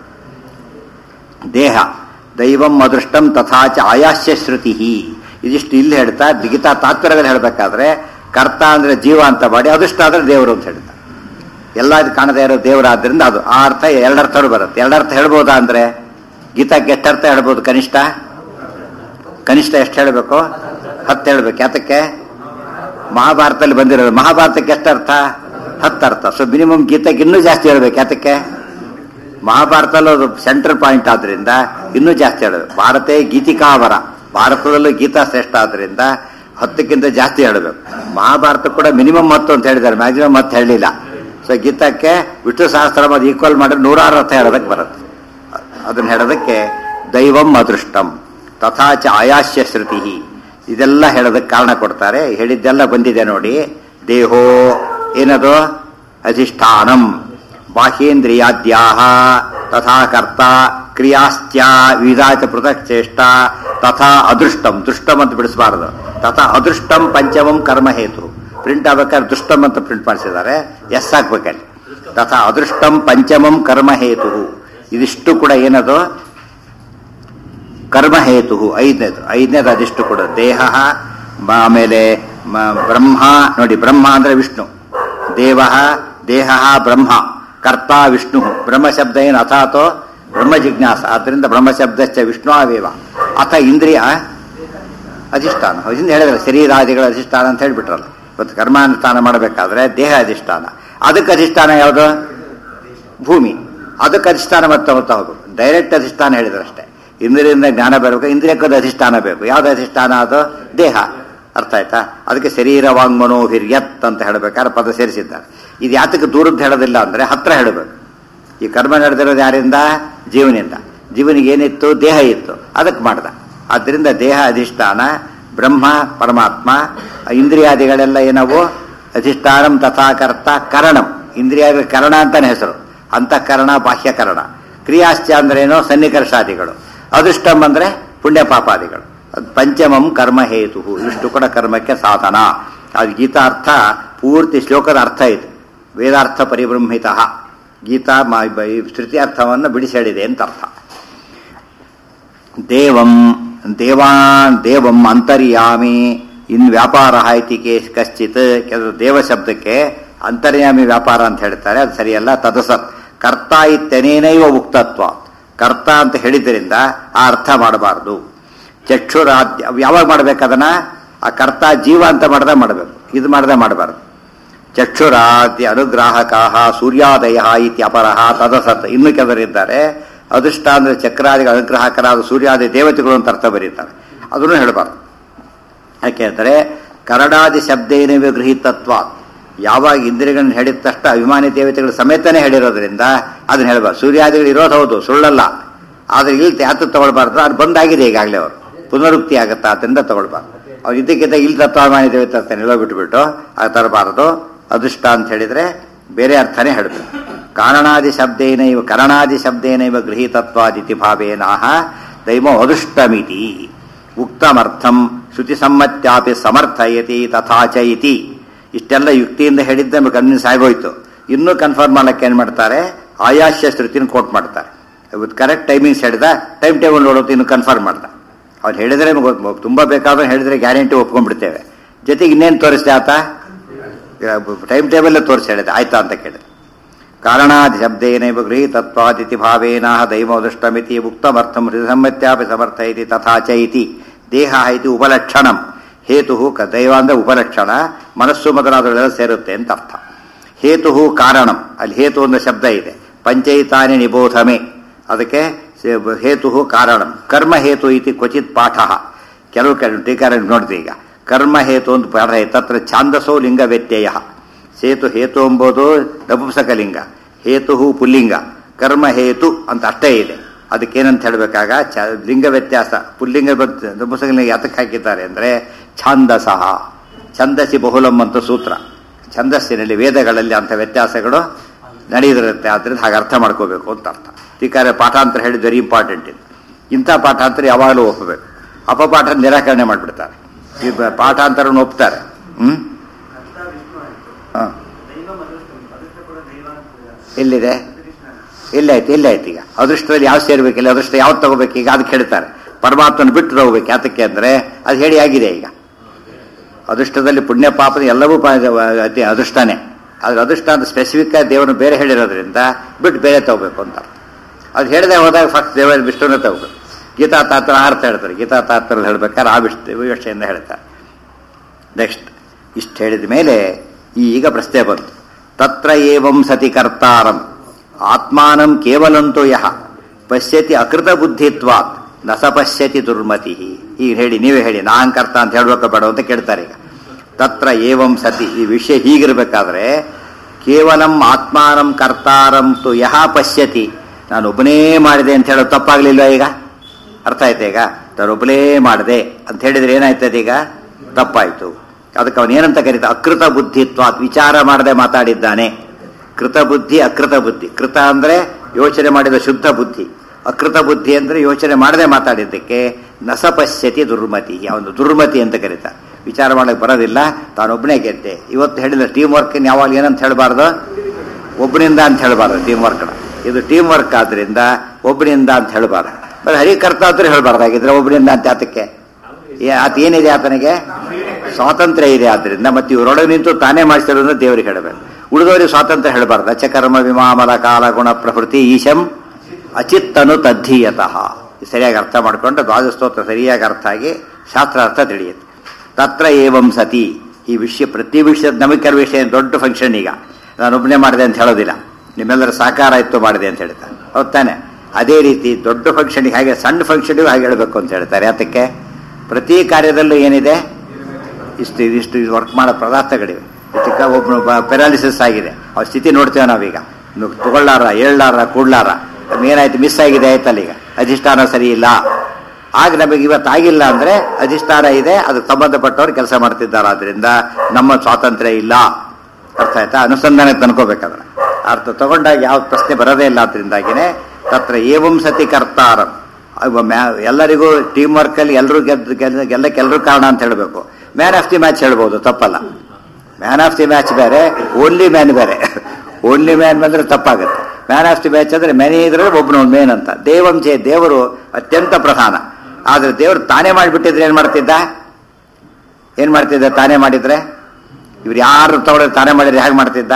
ದೇಹ ದೈವಂ ಅದೃಷ್ಟಂ ತಥಾಚ ಆಯಾಸ್ಯ ಶ್ರುತಿ ಇದಿಷ್ಟು ಇಲ್ಲಿ ಹೇಳ್ತಾ ಗೀತಾ ತಾತ್ಪರ್ಯದಲ್ಲಿ ಹೇಳಬೇಕಾದ್ರೆ ಕರ್ತ ಅಂದ್ರೆ ಜೀವ ಅಂತ ಮಾಡಿ ಅದೃಷ್ಟ ಅಂದ್ರೆ ದೇವರು ಅಂತ ಹೇಳ್ತಾರೆ ಎಲ್ಲ ಇದು ಕಾಣದೇ ಇರೋ ದೇವರಾದ್ರಿಂದ ಅದು ಆ ಅರ್ಥ ಎರಡರ್ಥಗಳು ಬರುತ್ತೆ ಎರಡರ್ಥ ಹೇಳ್ಬೋದಾ ಅಂದ್ರೆ ಗೀತಾಕ್ಕೆ ಎಷ್ಟರ್ಥ ಹೇಳ್ಬೋದು ಕನಿಷ್ಠ ಕನಿಷ್ಠ ಎಷ್ಟು ಹೇಳಬೇಕು ಹತ್ತು ಹೇಳ್ಬೇಕು ಯಾತಕ್ಕೆ ಮಹಾಭಾರತದಲ್ಲಿ ಬಂದಿರೋದು ಮಹಾಭಾರತಕ್ಕೆ ಎಷ್ಟರ್ಥ ಹತ್ತರ್ಥ ಸೊ ಮಿನಿಮಮ್ ಗೀತೆಗೆ ಇನ್ನೂ ಜಾಸ್ತಿ ಹೇಳ್ಬೇಕು ಯಾತಕ್ಕೆ ಮಹಾಭಾರತಲ್ಲೂ ಅದು ಸೆಂಟ್ರಲ್ ಪಾಯಿಂಟ್ ಆದ್ರಿಂದ ಇನ್ನೂ ಜಾಸ್ತಿ ಹೇಳಬೇಕು ಭಾರತೇ ಗೀತಿಕಾವರ ಭಾರತದಲ್ಲೂ ಗೀತಾ ಶ್ರೇಷ್ಠ ಆದ್ರಿಂದ ಹತ್ತಕ್ಕಿಂತ ಜಾಸ್ತಿ ಹೇಳಬೇಕು ಮಹಾಭಾರತ ಕೂಡ ಮಿನಿಮಮ್ ಹತ್ತು ಅಂತ ಹೇಳಿದ್ದಾರೆ ಮ್ಯಾಕ್ಸಿಮಮ್ ಹತ್ತು ಹೇಳಲಿಲ್ಲ ಸೊ ಗೀತಕ್ಕೆ ವಿಷ್ಣು ಸಹಸ್ರ ಅದು ಈಕ್ವಲ್ ಮಾಡಿದ್ರೆ ನೂರಾರು ಅರ್ಥ ಹೇಳೋದಕ್ಕೆ ಬರುತ್ತೆ ಅದನ್ನ ಹೇಳೋದಕ್ಕೆ ದೈವಂ ಅದೃಷ್ಟಂ ತಥಾಚ ಆಯಾಸ್ಯ ಶ್ರುತಿ ಇದೆಲ್ಲ ಹೇಳೋದಕ್ಕೆ ಕಾರಣ ಕೊಡ್ತಾರೆ ಹೇಳಿದ್ದೆಲ್ಲ ಬಂದಿದೆ ನೋಡಿ ದೇಹೋ ಏನದು ಅಧಿಷ್ಠಾನಂ ಬಾಹ್ಯೇಂದ್ರಿಯಾದ್ಯಾ ತಥಾ ಕರ್ತ ಕ್ರಿಯಾಶ್ಚ ವಿಧಾಚ ಪೃಥಕ್ ಚೇಷ್ಟ ತಥಾ ಅದೃಷ್ಟಂ ದೃಷ್ಟಂ ಅಂತ ಬಿಡಿಸಬಾರದು ತಥಾ ಅದೃಷ್ಟಂ ಪಂಚಮಂ ಕರ್ಮ ಹೇತು ಪ್ರಿಂಟ್ ಆಗ್ಬೇಕಾದ್ರೆ ದೃಷ್ಟಂ ಅಂತ ಪ್ರಿಂಟ್ ಮಾಡಿಸಿದ್ದಾರೆ ಎಸ್ ಹಾಕ್ಬೇಕಲ್ಲಿ ತಥಾ ಅದೃಷ್ಟಂ ಪಂಚಮಂ ಕರ್ಮ ಹೇತು ಇದಿಷ್ಟು ಕೂಡ ಏನದು ಕರ್ಮ ಹೇತು ಐದನೇದು ಐದನೇದು ಅದಿಷ್ಟು ಕೂಡ ದೇಹ ಮ- ಆಮೇಲೆ ಮ- ಬ್ರಹ್ಮ ನೋಡಿ ಬ್ರಹ್ಮ ಅಂದ್ರೆ ವಿಷ್ಣು ದೇವ ದೇಹ ಬ್ರಹ್ಮ ಕರ್ತ ವಿಷ್ಣು ಬ್ರಹ್ಮಶಬ್ದ ಏನು ಅಥಾತೋ ಬ್ರಹ್ಮ ಜಿಜ್ಞಾಸ ಆದ್ದರಿಂದ ಬ್ರಹ್ಮಶಬ್ದಶ್ಚ ವಿಷ್ಣು ಅವೇವ ಅಥ ಇಂದ್ರಿಯ ಅಧಿಷ್ಠಾನ ಹಿಂದೆ ಹೇಳಿದ್ರೆ ಶರೀರಾದಿಗಳ ಅಧಿಷ್ಠಾನ ಅಂತ ಹೇಳ್ಬಿಟ್ರಲ್ಲ ಇವತ್ತು ಕರ್ಮಾನುಷ್ಠಾನ ಮಾಡಬೇಕಾದ್ರೆ ದೇಹ ಅಧಿಷ್ಠಾನ ಅದಕ್ಕೆ ಅಧಿಷ್ಠಾನ ಯಾವುದು ಭೂಮಿ ಅದಕ್ಕೆ ಅಧಿಷ್ಠಾನ ಮತ್ತೆ ಹೋಗ್ತಾ ಹೋಗ್ಬೇಕು ಡೈರೆಕ್ಟ್ ಅಧಿಷ್ಠಾನ ಹೇಳಿದ್ರೆ ಅಷ್ಟೇ ಇಂದ್ರಿಯಿಂದ ಜ್ಞಾನ ಬರಬೇಕು ಇಂದ್ರಿಯಕ್ಕದ ಅಧಿಷ್ಠಾನ ಬೇಕು ಯಾವ್ದು ಅಧಿಷ್ಠಾನ ಅದು ದೇಹ ಅರ್ಥ ಆಯ್ತಾ ಅದಕ್ಕೆ ಶರೀರ ವಾಂಗ್ಮನೋ ಹಿರಿಯತ್ ಅಂತ ಹೇಳಬೇಕಾದ್ರೆ ಪದ ಸೇರಿಸಿದ್ದಾರೆ ಇದು ಯಾತಕ್ಕೆ ದೂರದ್ದು ಹೇಳೋದಿಲ್ಲ ಅಂದ್ರೆ ಹತ್ರ ಹೇಳಬೇಕು ಈ ಕರ್ಮ ನಡೆದಿರೋದು ಯಾರಿಂದ ಜೀವನಿಂದ ಜೀವನಿಗೆ ಏನಿತ್ತು ದೇಹ ಇತ್ತು ಅದಕ್ಕೆ ಮಾಡ್ದ ಆದ್ದರಿಂದ ದೇಹ ಅಧಿಷ್ಠಾನ ಬ್ರಹ್ಮ ಪರಮಾತ್ಮ ಇಂದ್ರಿಯಾದಿಗಳೆಲ್ಲ ಏನವು ಅಧಿಷ್ಠಾನಂ ತಥಾಕರ್ತ ಕರಣಂ ಇಂದ್ರಿಯಾದ ಕರಣ ಅಂತಾನೆ ಹೆಸರು ಅಂತಃಕರಣ ಬಾಹ್ಯಕರಣ ಕ್ರಿಯಾಶ್ಚ ಅಂದ್ರೇನು ಸನ್ನಿಕರ್ಷಾದಿಗಳು ಅದೃಷ್ಟಂ ಅಂದ್ರೆ ಪುಣ್ಯ ಪಾಪಾದಿಗಳು ಅದ್ ಪಂಚಮಂ ಕರ್ಮ ಹೇತು ಇಷ್ಟು ಕೂಡ ಕರ್ಮಕ್ಕೆ ಸಾಧನ ಅದು ಗೀತಾರ್ಥ ಪೂರ್ತಿ ಶ್ಲೋಕದ ಅರ್ಥ ಇದು ವೇದಾರ್ಥ ಪರಿಬ್ರಹ್ಮಿತ ಗೀತಾ ಮ- ಬ- ಈ ಶ್ರುತಿಯರ್ಥವನ್ನು ಬಿಡಿಸಿ ಹೇಳಿದೆ ಅಂತ ಅರ್ಥ ದೇವಂ ದೇವಾನ್ ದೇವಂ ಅಂತರ್ಯಾಮಿ ಇನ್ ವ್ಯಾಪಾರ ಇತಿ ಕೇ- ಕಶ್ಚಿತ್ ಕೆಲವು ದೇವ ಶಬ್ದಕ್ಕೆ ಅಂತರ್ಯಾಮಿ ವ್ಯಾಪಾರ ಅಂತ ಹೇಳ್ತಾರೆ ಅದು ಸರಿಯಲ್ಲ ತದಸತ್ ಕರ್ತ ಇತ್ಯನೇನೈವ ಉಕ್ತತ್ವ ಕರ್ತ ಅಂತ ಹೇಳಿದ್ರಿಂದ ಆ ಅರ್ಥ ಮಾಡಬಾರದು ಚಕ್ಷುರಾದ್ಯ ಯಾವಾಗ ಮಾಡ್ಬೇಕದನ್ನ ಆ ಕರ್ತ ಜೀವ ಅಂತ ಮಾಡ್ದೆ ಮಾಡಬೇಕು ಇದು ಮಾಡ್ದೆ ಮಾಡಬಾರ್ದು ಚಕ್ಷುರಾದ್ಯ ಅನುಗ್ರಾಹಕ ಸೂರ್ಯಾದಯ ಇತಿ ಅಪರಹ ತದಸತ್ ಇನ್ನು ಕೆಲವರಿದ್ದಾರೆ ಅದೃಷ್ಟ ಅಂದ್ರೆ ಚಕ್ರಾದಿಗಳ ಅನುಗ್ರಾಹಕರಾದ ಸೂರ್ಯಾದಿ ದೇವತೆಗಳು ಅಂತ ಅರ್ಥ ಬರೀತಾರೆ ಅದನ್ನು ಹೇಳಬಾರ್ದು ಯಾಕೆಂದರೆ ಕರಡಾದಿ ಶಬ್ದೇನವೇ ಗೃಹೀತತ್ವ ಯಾವಾಗ ಇಂದ್ರಿಯಗಳನ್ನ ಹೇಳಿದ ತಕ್ಷಣ ಅಭಿಮಾನಿ ದೇವತೆಗಳು ಸಮೇತನೇ ಹೇಳಿರೋದ್ರಿಂದ ಅದನ್ನ ಹೇಳಬಾರ್ದು ಸೂರ್ಯಾದಿಗಳು ಇರೋದು ಹೌದು ಸುಳ್ಳಲ್ಲ ಆದ್ರೆ ಇಲ್ಲಿ ಯಾತ ತಗೊಳ್ಬಾರ್ದು ಅದು ಬಂದಾಗಿದೆ ಈಗಾಗಲೇ ಅವರು ಪುನರುಕ್ತಿ ಆಗುತ್ತಾ ಅದರಿಂದ ತಗೊಳ್ಬಾರ್ದು ಅವ್ರು ಇದಕ್ಕಿಂತ ಇಲ್ಲಿ ತತ್ವಾಭಿಮಾನಿ ದೇವತೆ ಅಂತ ನಿಲ್ಲೋ ಬಿಟ್ಬಿಟ್ಟು ಅದು ತರಬಾರದು ಅದೃಷ್ಟ ಅಂತ ಹೇಳಿದ್ರೆ ಬೇರೆ ಅರ್ಥನೇ ಹೇಳಬೇಕು ಕಾರಣಾದಿ ಶಬ್ದೇನೈವ ಕರಣಾದಿ ಶಬ್ದೇನೈವ ಗೃಹೀತತ್ವಾದಿತಿ ಭಾವೇನಾಹ ದೈವ ಅದೃಷ್ಟಮಿತಿ ಉಕ್ತಮರ್ಥಂ ಶ್ರುತಿಸಮ್ಮತ್ಯಾಪಿ ಸಮರ್ಥಯತಿ ತಥಾಚ ಇತಿ ಇಷ್ಟೆಲ್ಲ ಯುಕ್ತಿಯಿಂದ ಹೇಳಿದ್ದ ನಮಗೆ ಕನ್ವಿನ್ಸ್ ಆಗೋಯ್ತು ಇನ್ನೂ ಕನ್ಫರ್ಮ್ ಮಾಡಕ್ಕೆ ಏನ್ ಮಾಡ್ತಾರೆ ಆಯಾಸ್ಯ ಶ್ರುತಿನ ಕೋಟ್ ಮಾಡ್ತಾರೆ ಇವತ್ತು ಕರೆಕ್ಟ್ ಟೈಮಿಂಗ್ಸ್ ಹೇಳಿದ ಟೈಮ್ ಟೇಬಲ್ ನೋಡೋದು ಇನ್ನು ಕನ್ಫರ್ಮ್ ಮಾಡ್ದ ಅವ್ರು ಹೇಳಿದ್ರೆ ನಮ್ಗೆ ಗೊತ್ತು- ತುಂಬಾ ಬೇಕಾದ್ರೆ ಹೇಳಿದ್ರೆ ಗ್ಯಾರಂಟಿ ಒಪ್ಕೊಂಡ್ಬಿಡ್ತೇವೆ ಜೊತೆಗೆ ಇನ್ನೇನು ತೋರಿಸ್ದೆ ಆತ ಟೈಮ್ ಟೇಬಲ್ ತೋರಿಸಿ ಹೇಳಿದೆ ಆಯ್ತಾ ಅಂತ ಕೇಳಿದೆ ಕಾರಣಾದಿ ಶಬ್ದೇನೈವ ಗೃಹೀತತ್ವಾದಿತಿ ಭಾವೇನ ದೈವದೃಷ್ಟಮಿತಿ ಉಕ್ತಮರ್ಥಂ ಹೃದಯಸಮ್ಮತ್ಯಾಪಿ ಸಮರ್ಥಯತಿ ತಥಾ ಚ ಇತಿ ದೇಹ ಇತಿ ಉಪಲಕ್ಷಣಂ ಹೇತು ಕ ದೈವ ಅಂದ್ರೆ ಉಪಲಕ್ಷಣ ಮನಸ್ಸು ಮೊದಲಾದವುಗಳೆಲ್ಲ ಸೇರುತ್ತೆ ಅಂತ ಅರ್ಥ ಹೇತು ಕಾರಣಂ ಅಲ್ಲಿ ಹೇತು ಒಂದು ಶಬ್ದ ಇದೆ ಪಂಚೈತಾನಿ ನಿಬೋಧಮೆ ಅದಕ್ಕೆ ಹೇತು ಕಾರಣಂ ಕರ್ಮ ಹೇತು ಇತಿ ಕ್ವಚಿತ್ ಪಾಠ ಕೆಲವು ಕೆಲವು ಟೀಕಾರ ನೋಡ್ತೀವಿ ಈಗ ಕರ್ಮ ಹೇತು ಅಂತ ಪಾಠ ಇದೆ ತತ್ರ ಛಾಂದಸೋ ಲಿಂಗ ವ್ಯತ್ಯಯ ಸೇತು ಹೇತು ಎಂಬುದು ನಪುಂಸಕಲಿಂಗ ಹೇತು ಪುಲ್ಲಿಂಗ ಕರ್ಮ ಹೇತು ಅಂತ ಅಷ್ಟೇ ಇದೆ ಅದಕ್ಕೇನಂತ ಹೇಳಬೇಕಾಗ ಚ ಲಿಂಗ ವ್ಯತ್ಯಾಸ ಪುಲ್ಲಿಂಗ ಬತ್- ನಪುಂಸಕಲಿಂಗ ಯಾತಕ್ಕೆ ಹಾಕಿದ್ದಾರೆ ಅಂದರೆ ಛಾಂದಸಃ ಛಂದಸಿ ಬಹುಲಂ ಅಂತ ಸೂತ್ರ ಛಂದಸ್ಸಿನಲ್ಲಿ ವೇದಗಳಲ್ಲಿ ಅಂಥ ವ್ಯತ್ಯಾಸಗಳು ನಡೆದಿರುತ್ತೆ ಆದ್ದರಿಂದ ಹಾಗೆ ಅರ್ಥ ಮಾಡ್ಕೋಬೇಕು ಅಂತ ಅರ್ಥ ಟೀಕಾರ ಪಾಠಾಂತರ ಹೇಳಿದ ವೆರಿ ಇಂಪಾರ್ಟೆಂಟ್ ಇದು ಇಂಥ ಪಾಠಾಂತರ ಯಾವಾಗಲೂ ಒಪ್ಪಬೇಕು ಅಪಪಾಠ ನಿರಾಕರಣೆ ಮಾಡಿಬಿಡ್ತಾರೆ ಈ ಬ- ಪಾಠಾಂತರವನ್ನು ಒಪ್ತಾರೆ ಹ್ಮ್ ಹಾಂ ಎಲ್ಲಿದೆ ಎಲ್ಲಾಯ್ತು ಎಲ್ಲಾಯ್ತು ಈಗ ಅದೃಷ್ಟದಲ್ಲಿ ಯಾವ ಸೇರ್ಬೇಕಿಲ್ಲ ಅದೃಷ್ಟ ಯಾವ್ದು ತಗೋಬೇಕು ಈಗ ಅದಕ್ಕೆ ಹೇಳ್ತಾರೆ ಪರಮಾತ್ಮನ ಬಿಟ್ಟು ತಗೋಬೇಕು ಯಾತಕ್ಕೆ ಅಂದ್ರೆ ಅದು ಹೇಳಿ ಆಗಿದೆ ಈಗ ಅದೃಷ್ಟದಲ್ಲಿ ಪುಣ್ಯ ಪಾಪದ ಎಲ್ಲವೂ ಪ- ಅತಿ ಅದೃಷ್ಟನೇ ಆದ್ರೆ ಅದೃಷ್ಟ ಅಂತ ಸ್ಪೆಸಿಫಿಕ್ ಆಗಿ ದೇವರನ್ನು ಬೇರೆ ಹೇಳಿರೋದ್ರಿಂದ ಬಿಟ್ಟು ಬೇರೆ ತಗೋಬೇಕು ಅಂತ ಅದು ಹೇಳದೆ ಹೋದಾಗ ಫಸ್ಟ್ ದೇವರ ವಿಷ್ಣುನೇ ತಗೋಬೇಕು ಗೀತಾ ತಾತ್ರ ಅರ್ಥ ಹೇಳ್ತಾರೆ ಗೀತಾ ತಾತ್ರ ಹೇಳ್ಬೇಕಾದ್ರೆ ಆ ವಿಷ ವಿವಕ್ಷೆಯಿಂದ ಹೇಳ್ತಾರೆ ನೆಕ್ಸ್ಟ್ ಇಷ್ಟು ಹೇಳಿದ ಮೇಲೆ ಈಗ ಪ್ರಶ್ನೆ ಬಂತು ತತ್ರ ಏವಂ ಸತಿ ಕರ್ತಾರಂ ಆತ್ಮಾನಂ ಕೇವಲಂತೋ ಯಹ ಪಶ್ಯತಿ ಅಕೃತ ಬುದ್ಧಿತ್ವಾತ್ ನ ಸ ಪಶ್ಯತಿ ದುರ್ಮತಿ ಈಗ ಹೇಳಿ ನೀವೇ ಹೇಳಿ ನಾನ್ ಕರ್ತ ಅಂತ ಹೇಳ್ಬೇಕ ಬೇಡ ಅಂತ ಕೇಳ್ತಾರೆ ಈಗ ತತ್ರ ಏವಂ ಸತಿ ಈ ವಿಷಯ ಹೀಗಿರ್ಬೇಕಾದ್ರೆ ಕೇವಲಂ ಆತ್ಮಾನಂ ಕರ್ತಾರಂ ತು ಯಹ ಪಶ್ಯತಿ ನಾನು ಒಬ್ಬನೇ ಮಾಡಿದೆ ಅಂತ ಹೇಳೋದು ತಪ್ಪಾಗ್ಲಿಲ್ವಾ ಈಗ ಅರ್ಥ ಆಯ್ತಾ ಈಗ ನಾನು ಒಬ್ಬನೇ ಮಾಡಿದೆ ಅಂತ ಹೇಳಿದ್ರೆ ಏನಾಯ್ತದೆ ಈಗ ತಪ್ಪಾಯ್ತು ಅದಕ್ಕೆ ಅವನು ಏನಂತ ಕರೀತ ಅಕೃತ ಬುದ್ಧಿತ್ವ ವಿಚಾರ ಮಾಡದೆ ಮಾತಾಡಿದ್ದಾನೆ ಕೃತ ಬುದ್ಧಿ ಅಕೃತ ಬುದ್ಧಿ ಕೃತ ಅಂದ್ರೆ ಯೋಚನೆ ಮಾಡಿದ ಶುದ್ಧ ಬುದ್ಧಿ ಅಕೃತ ಬುದ್ಧಿ ಅಂದ್ರೆ ಯೋಚನೆ ಮಾಡದೆ ಮಾತಾಡಿದ್ದಕ್ಕೆ ನಸಪಶ್ಯತಿ ದುರ್ಮತಿ ಅವನು ದುರ್ಮತಿ ಅಂತ ಕರೀತ ವಿಚಾರ ಮಾಡಕ್ಕೆ ಬರೋದಿಲ್ಲ ತಾನೊಬ್ಬನೇ ಗೆದ್ದೆ ಇವತ್ತು ಹೇಳಿದ ಟೀಮ್ ವರ್ಕ್ ಯಾವಾಗ ಏನಂತ ಹೇಳಬಾರ್ದು ಒಬ್ಬನಿಂದ ಅಂತ ಹೇಳಬಾರ್ದು ಟೀಮ್ ವರ್ಕ್ನ ಇದು ಟೀಮ್ ವರ್ಕ್ ಆದ್ರಿಂದ ಒಬ್ಬನಿಂದ ಅಂತ ಹೇಳಬಾರ್ದು ಬರೀ ಹರಿಕರ್ತ ಆದ್ರೂ ಹೇಳಬಾರ್ದಾಗಿದ್ರೆ ಒಬ್ಬನಿಂದ ಅಂತ ಆತಕ್ಕೆ ಏ- ಆತ ಏನಿದೆ ಆತನಿಗೆ ಸ್ವಾತಂತ್ರ್ಯ ಇದೆ ಆದ್ರಿಂದ ಮತ್ತೆ ಇವರೊಳಗೆ ನಿಂತು ತಾನೇ ಮಾಡಿಸಿರೋದನ್ನ ದೇವರಿಗೆ ಹೇಳಬೇಕು ಉಳಿದವರಿಗೆ ಸ್ವಾತಂತ್ರ್ಯ ಹೇಳಬಾರ್ದು ಅಚಕರ್ಮ ವಿಮಾಮಲ ಕಾಲ ಗುಣ ಪ್ರಕೃತಿ ಈಶಂ ಅಚಿತ್ತನು ತದ್ಧೀಯತಃ ಇದು ಸರಿಯಾಗಿ ಅರ್ಥ ಮಾಡಿಕೊಂಡು ದ್ವಾದಶ ಸ್ತೋತ್ರ ಸರಿಯಾಗಿ ಅರ್ಥ ಆಗಿ ಶಾಸ್ತ್ರ ಅರ್ಥ ತಿಳಿಯುತ್ತೆ ತತ್ರ ಏವಂ ಸತಿ ಈ ವಿಷಯ ಪ್ರತಿ ವಿಷಯ ನಮಗೆ ಕೆಲವು ವಿಷಯ ಏನ್ ದೊಡ್ಡ ಫಂಕ್ಷನ್ ಈಗ ನಾನು ಒಬ್ಬನೇ ಮಾಡಿದೆ ಅಂತ ಹೇಳೋದಿಲ್ಲ ನಿಮ್ಮೆಲ್ಲರ ಸಾಕಾರ ಇತ್ತು ಮಾಡಿದೆ ಅಂತ ಹೇಳ್ತಾರೆ ಹೌದ್ ತಾನೆ ಅದೇ ರೀತಿ ದೊಡ್ಡ ಫಂಕ್ಷನ್ಗೆ ಹಾಗೆ ಸಣ್ಣ ಫಂಕ್ಷನ್ಗೂ ಹಾಗೆ ಹೇಳಬೇಕು ಅಂತ ಹೇಳ್ತಾರೆ ಅದಕ್ಕೆ ಪ್ರತಿ ಕಾರ್ಯದಲ್ಲೂ ಏನಿದೆ ಇಷ್ಟು ಇಷ್ಟು ವರ್ಕ್ ಮಾಡೋ ಪದಾರ್ಥಗಳಿವೆ ಇದಕ್ಕೆ ಒಬ್ಬನು ಪೆರಾಲಿಸಿಸ್ ಆಗಿದೆ ಅವ್ರ ಸ್ಥಿತಿ ನೋಡ್ತೇವೆ ನಾವೀಗ ನು- ತಗೊಳ್ಳಾರ ಏಳಾರ ಕೂಡ್ಲಾರ ಏನಾಯ್ತು ಮಿಸ್ ಆಗಿದೆ ಆಯ್ತಲ್ಲ ಈಗ ಅಧಿಷ್ಠಾನ ಸರಿ ಇಲ್ಲ ಆಗ ನಮಗೆ ಇವತ್ತು ಆಗಿಲ್ಲ ಅಂದ್ರೆ ಅಧಿಷ್ಠಾನ ಇದೆ ಅದಕ್ಕೆ ಸಂಬಂಧಪಟ್ಟವ್ರು ಕೆಲಸ ಮಾಡ್ತಿದ್ದಾರೆ ಆದ್ರಿಂದ ನಮ್ಮ ಸ್ವಾತಂತ್ರ್ಯ ಇಲ್ಲ ಅರ್ಥ ಆಯ್ತಾ ಅನುಸಂಧಾನಕ್ಕೆ ತಂದ್ಕೋಬೇಕಾದ್ರೆ ಅರ್ಥ ತಗೊಂಡಾಗ ಯಾವ ಪ್ರಶ್ನೆ ಬರೋದೇ ಇಲ್ಲ ಆದ್ರಿಂದಾಗಿನೇ ತತ್ರ ಏವಂ ಸತಿ ಕರ್ತಾರಂ ಅವ ಮ್ಯಾ- ಎಲ್ಲರಿಗೂ ಟೀಮ್ ವರ್ಕ್ ಅಲ್ಲಿ ಎಲ್ಲರೂ ಗೆದ್ದು ಗೆಲ್ಲ ಗೆಲ್ಲಕ್ಕೆ ಎಲ್ಲರೂ ಕಾರಣ ಅಂತ ಹೇಳಬೇಕು ಮ್ಯಾನ್ ಆಫ್ ದಿ ಮ್ಯಾಚ್ ಹೇಳ್ಬೋದು ತಪ್ಪಲ್ಲ ಮ್ಯಾನ್ ಆಫ್ ದಿ ಮ್ಯಾಚ್ ಬೇರೆ ಓನ್ಲಿ ಮ್ಯಾನ್ ಬೇರೆ ಓನ್ಲಿ ಮ್ಯಾನ್ ಬಂದ್ರೆ ತಪ್ಪಾಗುತ್ತೆ ಮ್ಯಾನ್ ಆಫ್ ದಿ ಮ್ಯಾಚ್ ಅಂದ್ರೆ ಮೆನಿ ಇದ್ರೆ ಒಬ್ಬನು ಮೇನ್ ಅಂತ ದೇವಂಚೆ ದೇವರು ಅತ್ಯಂತ ಪ್ರಧಾನ ಆದ್ರೆ ದೇವರು ತಾನೇ ಮಾಡಿಬಿಟ್ಟಿದ್ರೆ ಏನ್ ಮಾಡ್ತಿದ್ದ ಏನ್ ಮಾಡ್ತಿದ್ದ ತಾನೇ ಮಾಡಿದ್ರೆ ಇವ್ರು ಯಾರು ತಗೊಳ್ಳೋದು ತಾನೇ ಮಾಡಿದ್ರೆ ಹೇಗೆ ಮಾಡ್ತಿದ್ದ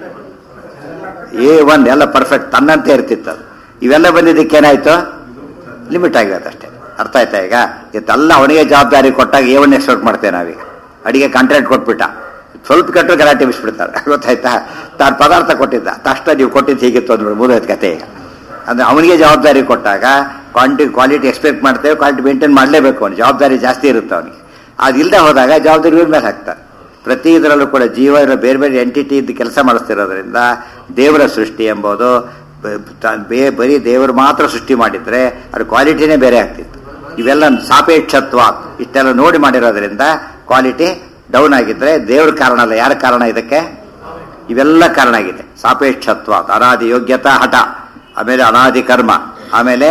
ಏ ಒಂದ್ ಎಲ್ಲ ಪರ್ಫೆಕ್ಟ್ ತನ್ನಂತೆ ಇರ್ತಿತ್ತು ಅದು ಇವೆಲ್ಲ ಬಂದಿದ್ದಕ್ಕೆ ಏನಾಯ್ತು ಲಿಮಿಟ್ ಆಗಿರೋದು ಅಷ್ಟೇ ಅರ್ಥ ಆಯ್ತಾ ಈಗ ಇದೆಲ್ಲ ಅವನಿಗೆ ಜವಾಬ್ದಾರಿ ಕೊಟ್ಟಾಗ ಏವನ್ ಎಕ್ಸ್ಪೆಕ್ಟ್ ಮಾಡ್ತೇವೆ ನಾವೀಗ ಅಡಿಗೆ ಕಾಂಟ್ರಾಕ್ಟ್ ಕೊಟ್ಬಿಟ್ಟ ಸ್ವಲ್ಪ ಕಟ್ಟರು ಗಲಾಟೆ ಬಿಸ್ಬಿಡ್ತಾರೆ ಗೊತ್ತಾಯ್ತಾ ತಾನು ಪದಾರ್ಥ ಕೊಟ್ಟಿದ್ದ ತಕ್ಷಣ ನೀವು ಕೊಟ್ಟಿದ್ದು ಹೀಗಿತ್ತು ಅಂದ್ಬಿಡು ಮುಗಿದೋಯ್ತು ಕತೆ ಈಗ ಅಂದ್ರೆ ಅವನಿಗೆ ಜವಾಬ್ದಾರಿ ಕೊಟ್ಟಾಗ ಕ್ವಾಂಟಿ ಕ್ವಾಲಿಟಿ ಎಕ್ಸ್ಪೆಕ್ಟ್ ಮಾಡ್ತೇವೆ ಕ್ವಾಲಿಟಿ ಮೇಂಟೈನ್ ಮಾಡಲೇಬೇಕು ಅವನು ಜವಾಬ್ದಾರಿ ಜಾಸ್ತಿ ಇರುತ್ತೆ ಅವನಿಗೆ ಅದಿಲ್ಲದೆ ಹೋದಾಗ ಜವಾಬ್ದಾರಿ ಇವ್ರ ಮೇಲೆ ಹಾಕ್ತಾರೆ ಪ್ರತಿ ಇದರಲ್ಲೂ ಕೂಡ ಜೀವ ಇರೋ ಬೇರೆ ಬೇರೆ ಎಂಟಿಟಿ ಇದ್ದು ಕೆಲಸ ಮಾಡಿಸ್ತಿರೋದ್ರಿಂದ ದೇವರ ಸೃಷ್ಟಿ ಎಂಬುದು ಬ- ತ- ಬೇ- ಬರೀ ದೇವರು ಮಾತ್ರ ಸೃಷ್ಟಿ ಮಾಡಿದ್ರೆ ಅದ್ರ ಕ್ವಾಲಿಟಿನೇ ಬೇರೆ ಆಗ್ತಿತ್ತು ಇವೆಲ್ಲ ಸಾಪೇಕ್ಷತ್ವ ಇಷ್ಟೆಲ್ಲ ನೋಡಿ ಮಾಡಿರೋದ್ರಿಂದ ಕ್ವಾಲಿಟಿ ಡೌನ್ ಆಗಿದ್ರೆ ದೇವ್ರ ಕಾರಣ ಅಲ್ಲ ಯಾರ ಕಾರಣ ಇದಕ್ಕೆ ಇವೆಲ್ಲ ಕಾರಣ ಆಗಿದೆ ಸಾಪೇಕ್ಷತ್ವ ಅನಾದಿ ಯೋಗ್ಯತಾ ಹಠ ಆಮೇಲೆ ಅನಾದಿ ಕರ್ಮ ಆಮೇಲೆ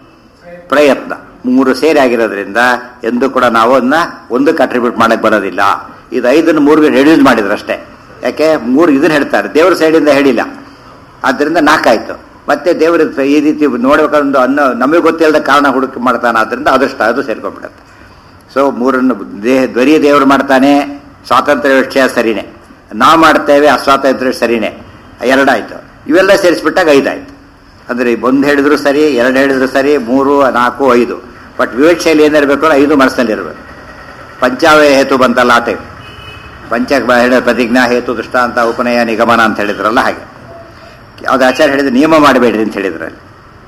ಪ್ರಯತ್ನ ಮೂರು ಸೇರಿ ಆಗಿರೋದ್ರಿಂದ ಎಂದು ಕೂಡ ನಾವು ಅದನ್ನ ಒಂದು ಕಾಂಟ್ರಿಬ್ಯೂಟ್ ಮಾಡಕ್ ಬರೋದಿಲ್ಲ ಇದು ಐದನ್ನು ಮೂರು ರೆಡ್ಯೂಸ್ ಮಾಡಿದ್ರು ಅಷ್ಟೇ ಯಾಕೆ ಮೂರು ಇದನ್ನ ಹೇಳ್ತಾರೆ ದೇವ್ರ ಸೈಡಿಂದ ಹೇಳಿಲ್ಲ ಆದ್ದರಿಂದ ನಾಲ್ಕಾಯ್ತು ಮತ್ತೆ ದೇವರು ಈ ರೀತಿ ನೋಡ್ಬೇಕಂದು ಅನ್ನೋ ನಮಗೆ ಗೊತ್ತಿಲ್ಲದ ಕಾರಣ ಹುಡುಕಿ ಮಾಡ್ತಾನೆ ಆದ್ರಿಂದ ಅದೃಷ್ಟ ಅದು ಸೇರ್ಕೊಂಡ್ಬಿಡುತ್ತೆ ಸೊ ಮೂರನ್ನು ದೇಹ ಧ್ವರಿ ದೇವರು ಮಾಡ್ತಾನೆ ಸ್ವಾತಂತ್ರ್ಯ ವಿಷಯ ಸರಿನೇ ನಾವು ಮಾಡ್ತೇವೆ ಅಸ್ವಾತಂತ್ರ್ಯ ಸರಿನೇ ಎರಡಾಯ್ತು ಇವೆಲ್ಲ ಸೇರಿಸ್ಬಿಟ್ಟಾಗ ಐದಾಯ್ತು ಅಂದ್ರೆ ಒಂದು ಹೇಳಿದ್ರು ಸರಿ ಎರಡು ಹೇಳಿದ್ರು ಸರಿ ಮೂರು ನಾಲ್ಕು ಐದು ಬಟ್ ವಿವೇಕ್ಷೆಯಲ್ಲಿ ಏನಿರಬೇಕು ಅಂದ್ರೆ ಐದು ಮನಸ್ಸಿನಲ್ಲಿ ಇರಬೇಕು ಪಂಚಾವಯ ಹೇತು ಬಂತಲ್ಲ ಆಟೆ ಪಂಚ ಹೇಳ ಪ್ರತಿಜ್ಞಾ ಹೇತು ದೃಷ್ಟಾಂತ ಉಪನಯ ನಿಗಮನ ಅಂತ ಹೇಳಿದ್ರಲ್ಲ ಹಾಗೆ ಯಾವ್ದು ಆಚಾರ್ಯ ಹೇಳಿದ್ರೆ ನಿಯಮ ಮಾಡಬೇಡ್ರಿ ಅಂತ ಹೇಳಿದ್ರಲ್ಲಿ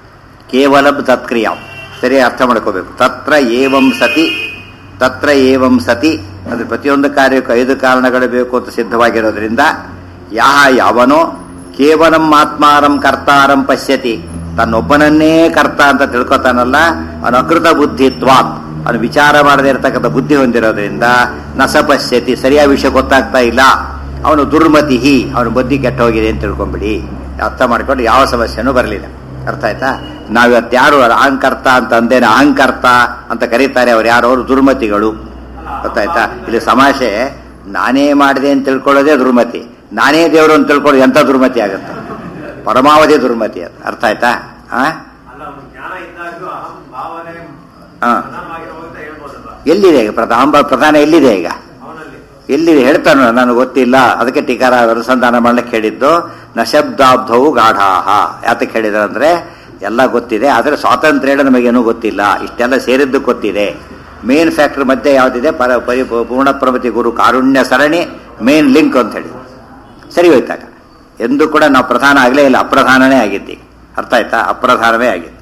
ಕೇವಲ ತತ್ಕ್ರಿಯ ಸರಿ ಅರ್ಥ ಮಾಡ್ಕೋಬೇಕು ತತ್ರ ಏವಂ ಸತಿ ತತ್ರ ಏವಂ ಸತಿ ಅಂದ್ರೆ ಪ್ರತಿಯೊಂದು ಕಾರ್ಯಕ್ಕೂ ಐದು ಕಾರಣಗಳು ಬೇಕು ಅಂತ ಸಿದ್ಧವಾಗಿರೋದ್ರಿಂದ ಯಾಹ ಯಾವನೋ ಕೇವಲಂ ಆತ್ಮಾರಂ ಕರ್ತಾರಂ ಪಶ್ಯತಿ ತನ್ನೊಬ್ಬನನ್ನೇ ಕರ್ತ ಅಂತ ತಿಳ್ಕೊತಾನಲ್ಲ ಅವನು ಅಕೃತ ಬುದ್ಧಿತ್ವಾತ್ ಅವನು ವಿಚಾರ ಮಾಡದೇ ಇರತಕ್ಕಂಥ ಬುದ್ಧಿ ಹೊಂದಿರೋದ್ರಿಂದ ನಸ ಪಶ್ಯತಿ ಸರಿಯಾದ ವಿಷಯ ಗೊತ್ತಾಗ್ತಾ ಇಲ್ಲ ಅವನು ದುರ್ಮತಿಹಿ ಅವನ ಬುದ್ಧಿ ಕೆಟ್ಟ ಹೋಗಿದೆ ಅಂತ ತಿಳ್ಕೊಂಬಿಡಿ ಅರ್ಥ ಮಾಡ್ಕೊಂಡು ಯಾವ ಸಮಸ್ಯೆನೂ ಬರಲಿಲ್ಲ ಅರ್ಥ ಆಯ್ತಾ ನಾವಿವತ್ತು ಯಾರು ಅಹಂಕರ್ತ ಅಂತ ಅಂದೇನೆ ಅಹಂಕರ್ತ ಅಂತ ಕರೀತಾರೆ ಅವ್ರು ಯಾರು ಅವರು ದುರ್ಮತಿಗಳು ಗೊತ್ತಾಯ್ತಾ ಇಲ್ಲಿ ಸಮಾಸೆ ನಾನೇ ಮಾಡಿದೆ ಅಂತ ತಿಳ್ಕೊಳ್ಳೋದೇ ದುರ್ಮತಿ ನಾನೇ ದೇವರು ಅಂತ ತಿಳ್ಕೊಳ್ಳೋದು ಎಂತ ದುರ್ಮತಿ ಆಗುತ್ತೆ ಪರಮಾವಧಿ ದುರ್ಮತಿ ಅದು ಅರ್ಥ ಆಯ್ತಾ ಆ ಅಲ್ಲ ಅವ್ನು ಜ್ಞಾನ ಇದ್ದಾಗ್ಲೂ ಅಹಂ ಭಾವನೆ ಹಾ. ಪ್ರಧಾನವಾಗಿರೋ ಅಂತ ಹೇಳ್ಬೋದಲ್ವಾ ಎಲ್ಲಿದೆ ಈಗ ಪ್ರಧಾನ ಪ್ರಧಾನ ಎಲ್ಲಿದೆ ಈಗ ಅವನಲ್ಲಿ ಎಲ್ಲಿದೆ ಹೇಳ್ತಾನೆ ನನಗೆ ಗೊತ್ತಿಲ್ಲ ಅದಕ್ಕೆ ಟೀಕಾರ ಅನುಸಂಧಾನ ಮಾಡ್ಲಿಕ್ಕೆ ಹೇಳಿದ್ದು ನಶಬ್ದಾಬ್ಧವು ಗಾಢಾಹ ಯಾತಕ್ಕೆ ಹೇಳಿದ್ರೆ ಅಂದ್ರೆ ಎಲ್ಲ ಗೊತ್ತಿದೆ ಆದರೆ ಸ್ವಾತಂತ್ರ್ಯ ಹೇಳಿ ನಮಗೇನೂ ಗೊತ್ತಿಲ್ಲ ಇಷ್ಟೆಲ್ಲ ಸೇರಿದ್ದು ಗೊತ್ತಿದೆ ಮೇನ್ ಫ್ಯಾಕ್ಟರ್ ಮಧ್ಯೆ ಯಾವ್ದಿದೆ ಪರ ಪರಿ ಪೂರ್ಣ ಪ್ರಮತಿ ಗುರು ಕಾರುಣ್ಯ ಸರಣಿ ಮೇನ್ ಲಿಂಕ್ ಅಂತ ಹೇಳಿ ಸರಿ ಹೋಯ್ತಾಗ ಎಂದು ಕೂಡ ನಾವು ಪ್ರಧಾನ ಆಗಲೇ ಇಲ್ಲ ಅಪ್ರಧಾನನೇ ಆಗಿದ್ದಿ ಅರ್ಥ ಆಯ್ತಾ ಅಪ್ರಧಾನವೇ ಆಗಿತ್ತು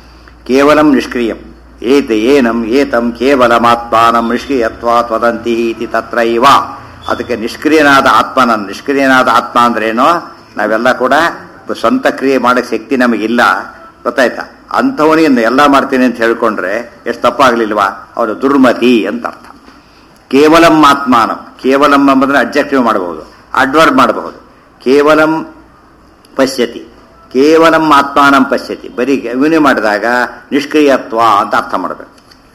ಕೇವಲಂ ನಿಷ್ಕ್ರಿಯಂ ಏತ ಏನಂ ಏತಂ ಕೇವಲಮಾತ್ಮಾನಂ ನಿಷ್ಕ್ರಿಯತ್ವಾತ್ ವದಂತಿ ಇತಿ ತತ್ರ ಇವ ಅದಕ್ಕೆ ನಿಷ್ಕ್ರಿಯನಾದ ಆತ್ಮನ ನಿಷ್ಕ್ರಿಯನಾದ ಆತ್ಮ ಅಂದ್ರೇನೋ ನಾವೆಲ್ಲ ಕೂಡ ಸ್ವಂತ ಕ್ರಿಯೆ ಮಾಡಕ್ ಶಕ್ತಿ ನಮಗಿಲ್ಲ ಗೊತ್ತಾಯ್ತಾ ಅಂಥವನಿಗೆ ಎಲ್ಲ ಮಾಡ್ತೀನಿ ಅಂತ ಹೇಳ್ಕೊಂಡ್ರೆ ಎಷ್ಟು ತಪ್ಪಾಗ್ಲಿಲ್ವಾ ಅವನು ದುರ್ಮತಿ ಅಂತ ಅರ್ಥ ಕೇವಲಂ ಆತ್ಮಾನಂ ಕೇವಲಂ ಎಂಬುದನ್ನು ಅಬ್ಜೆಕ್ಟಿವ್ ಮಾಡಬಹುದು ಅಡ್ವರ್ಬ್ ಮಾಡಬಹುದು ಕೇವಲಂ ಪಶ್ಯತಿ ಕೇವಲಂ ಆತ್ಮಾನಂ ಪಶ್ಯತಿ ಬರೀ ಇವನೇ ಮಾಡಿದಾಗ ನಿಷ್ಕ್ರಿಯತ್ವ ಅಂತ ಅರ್ಥ ಮಾಡಬೇಕು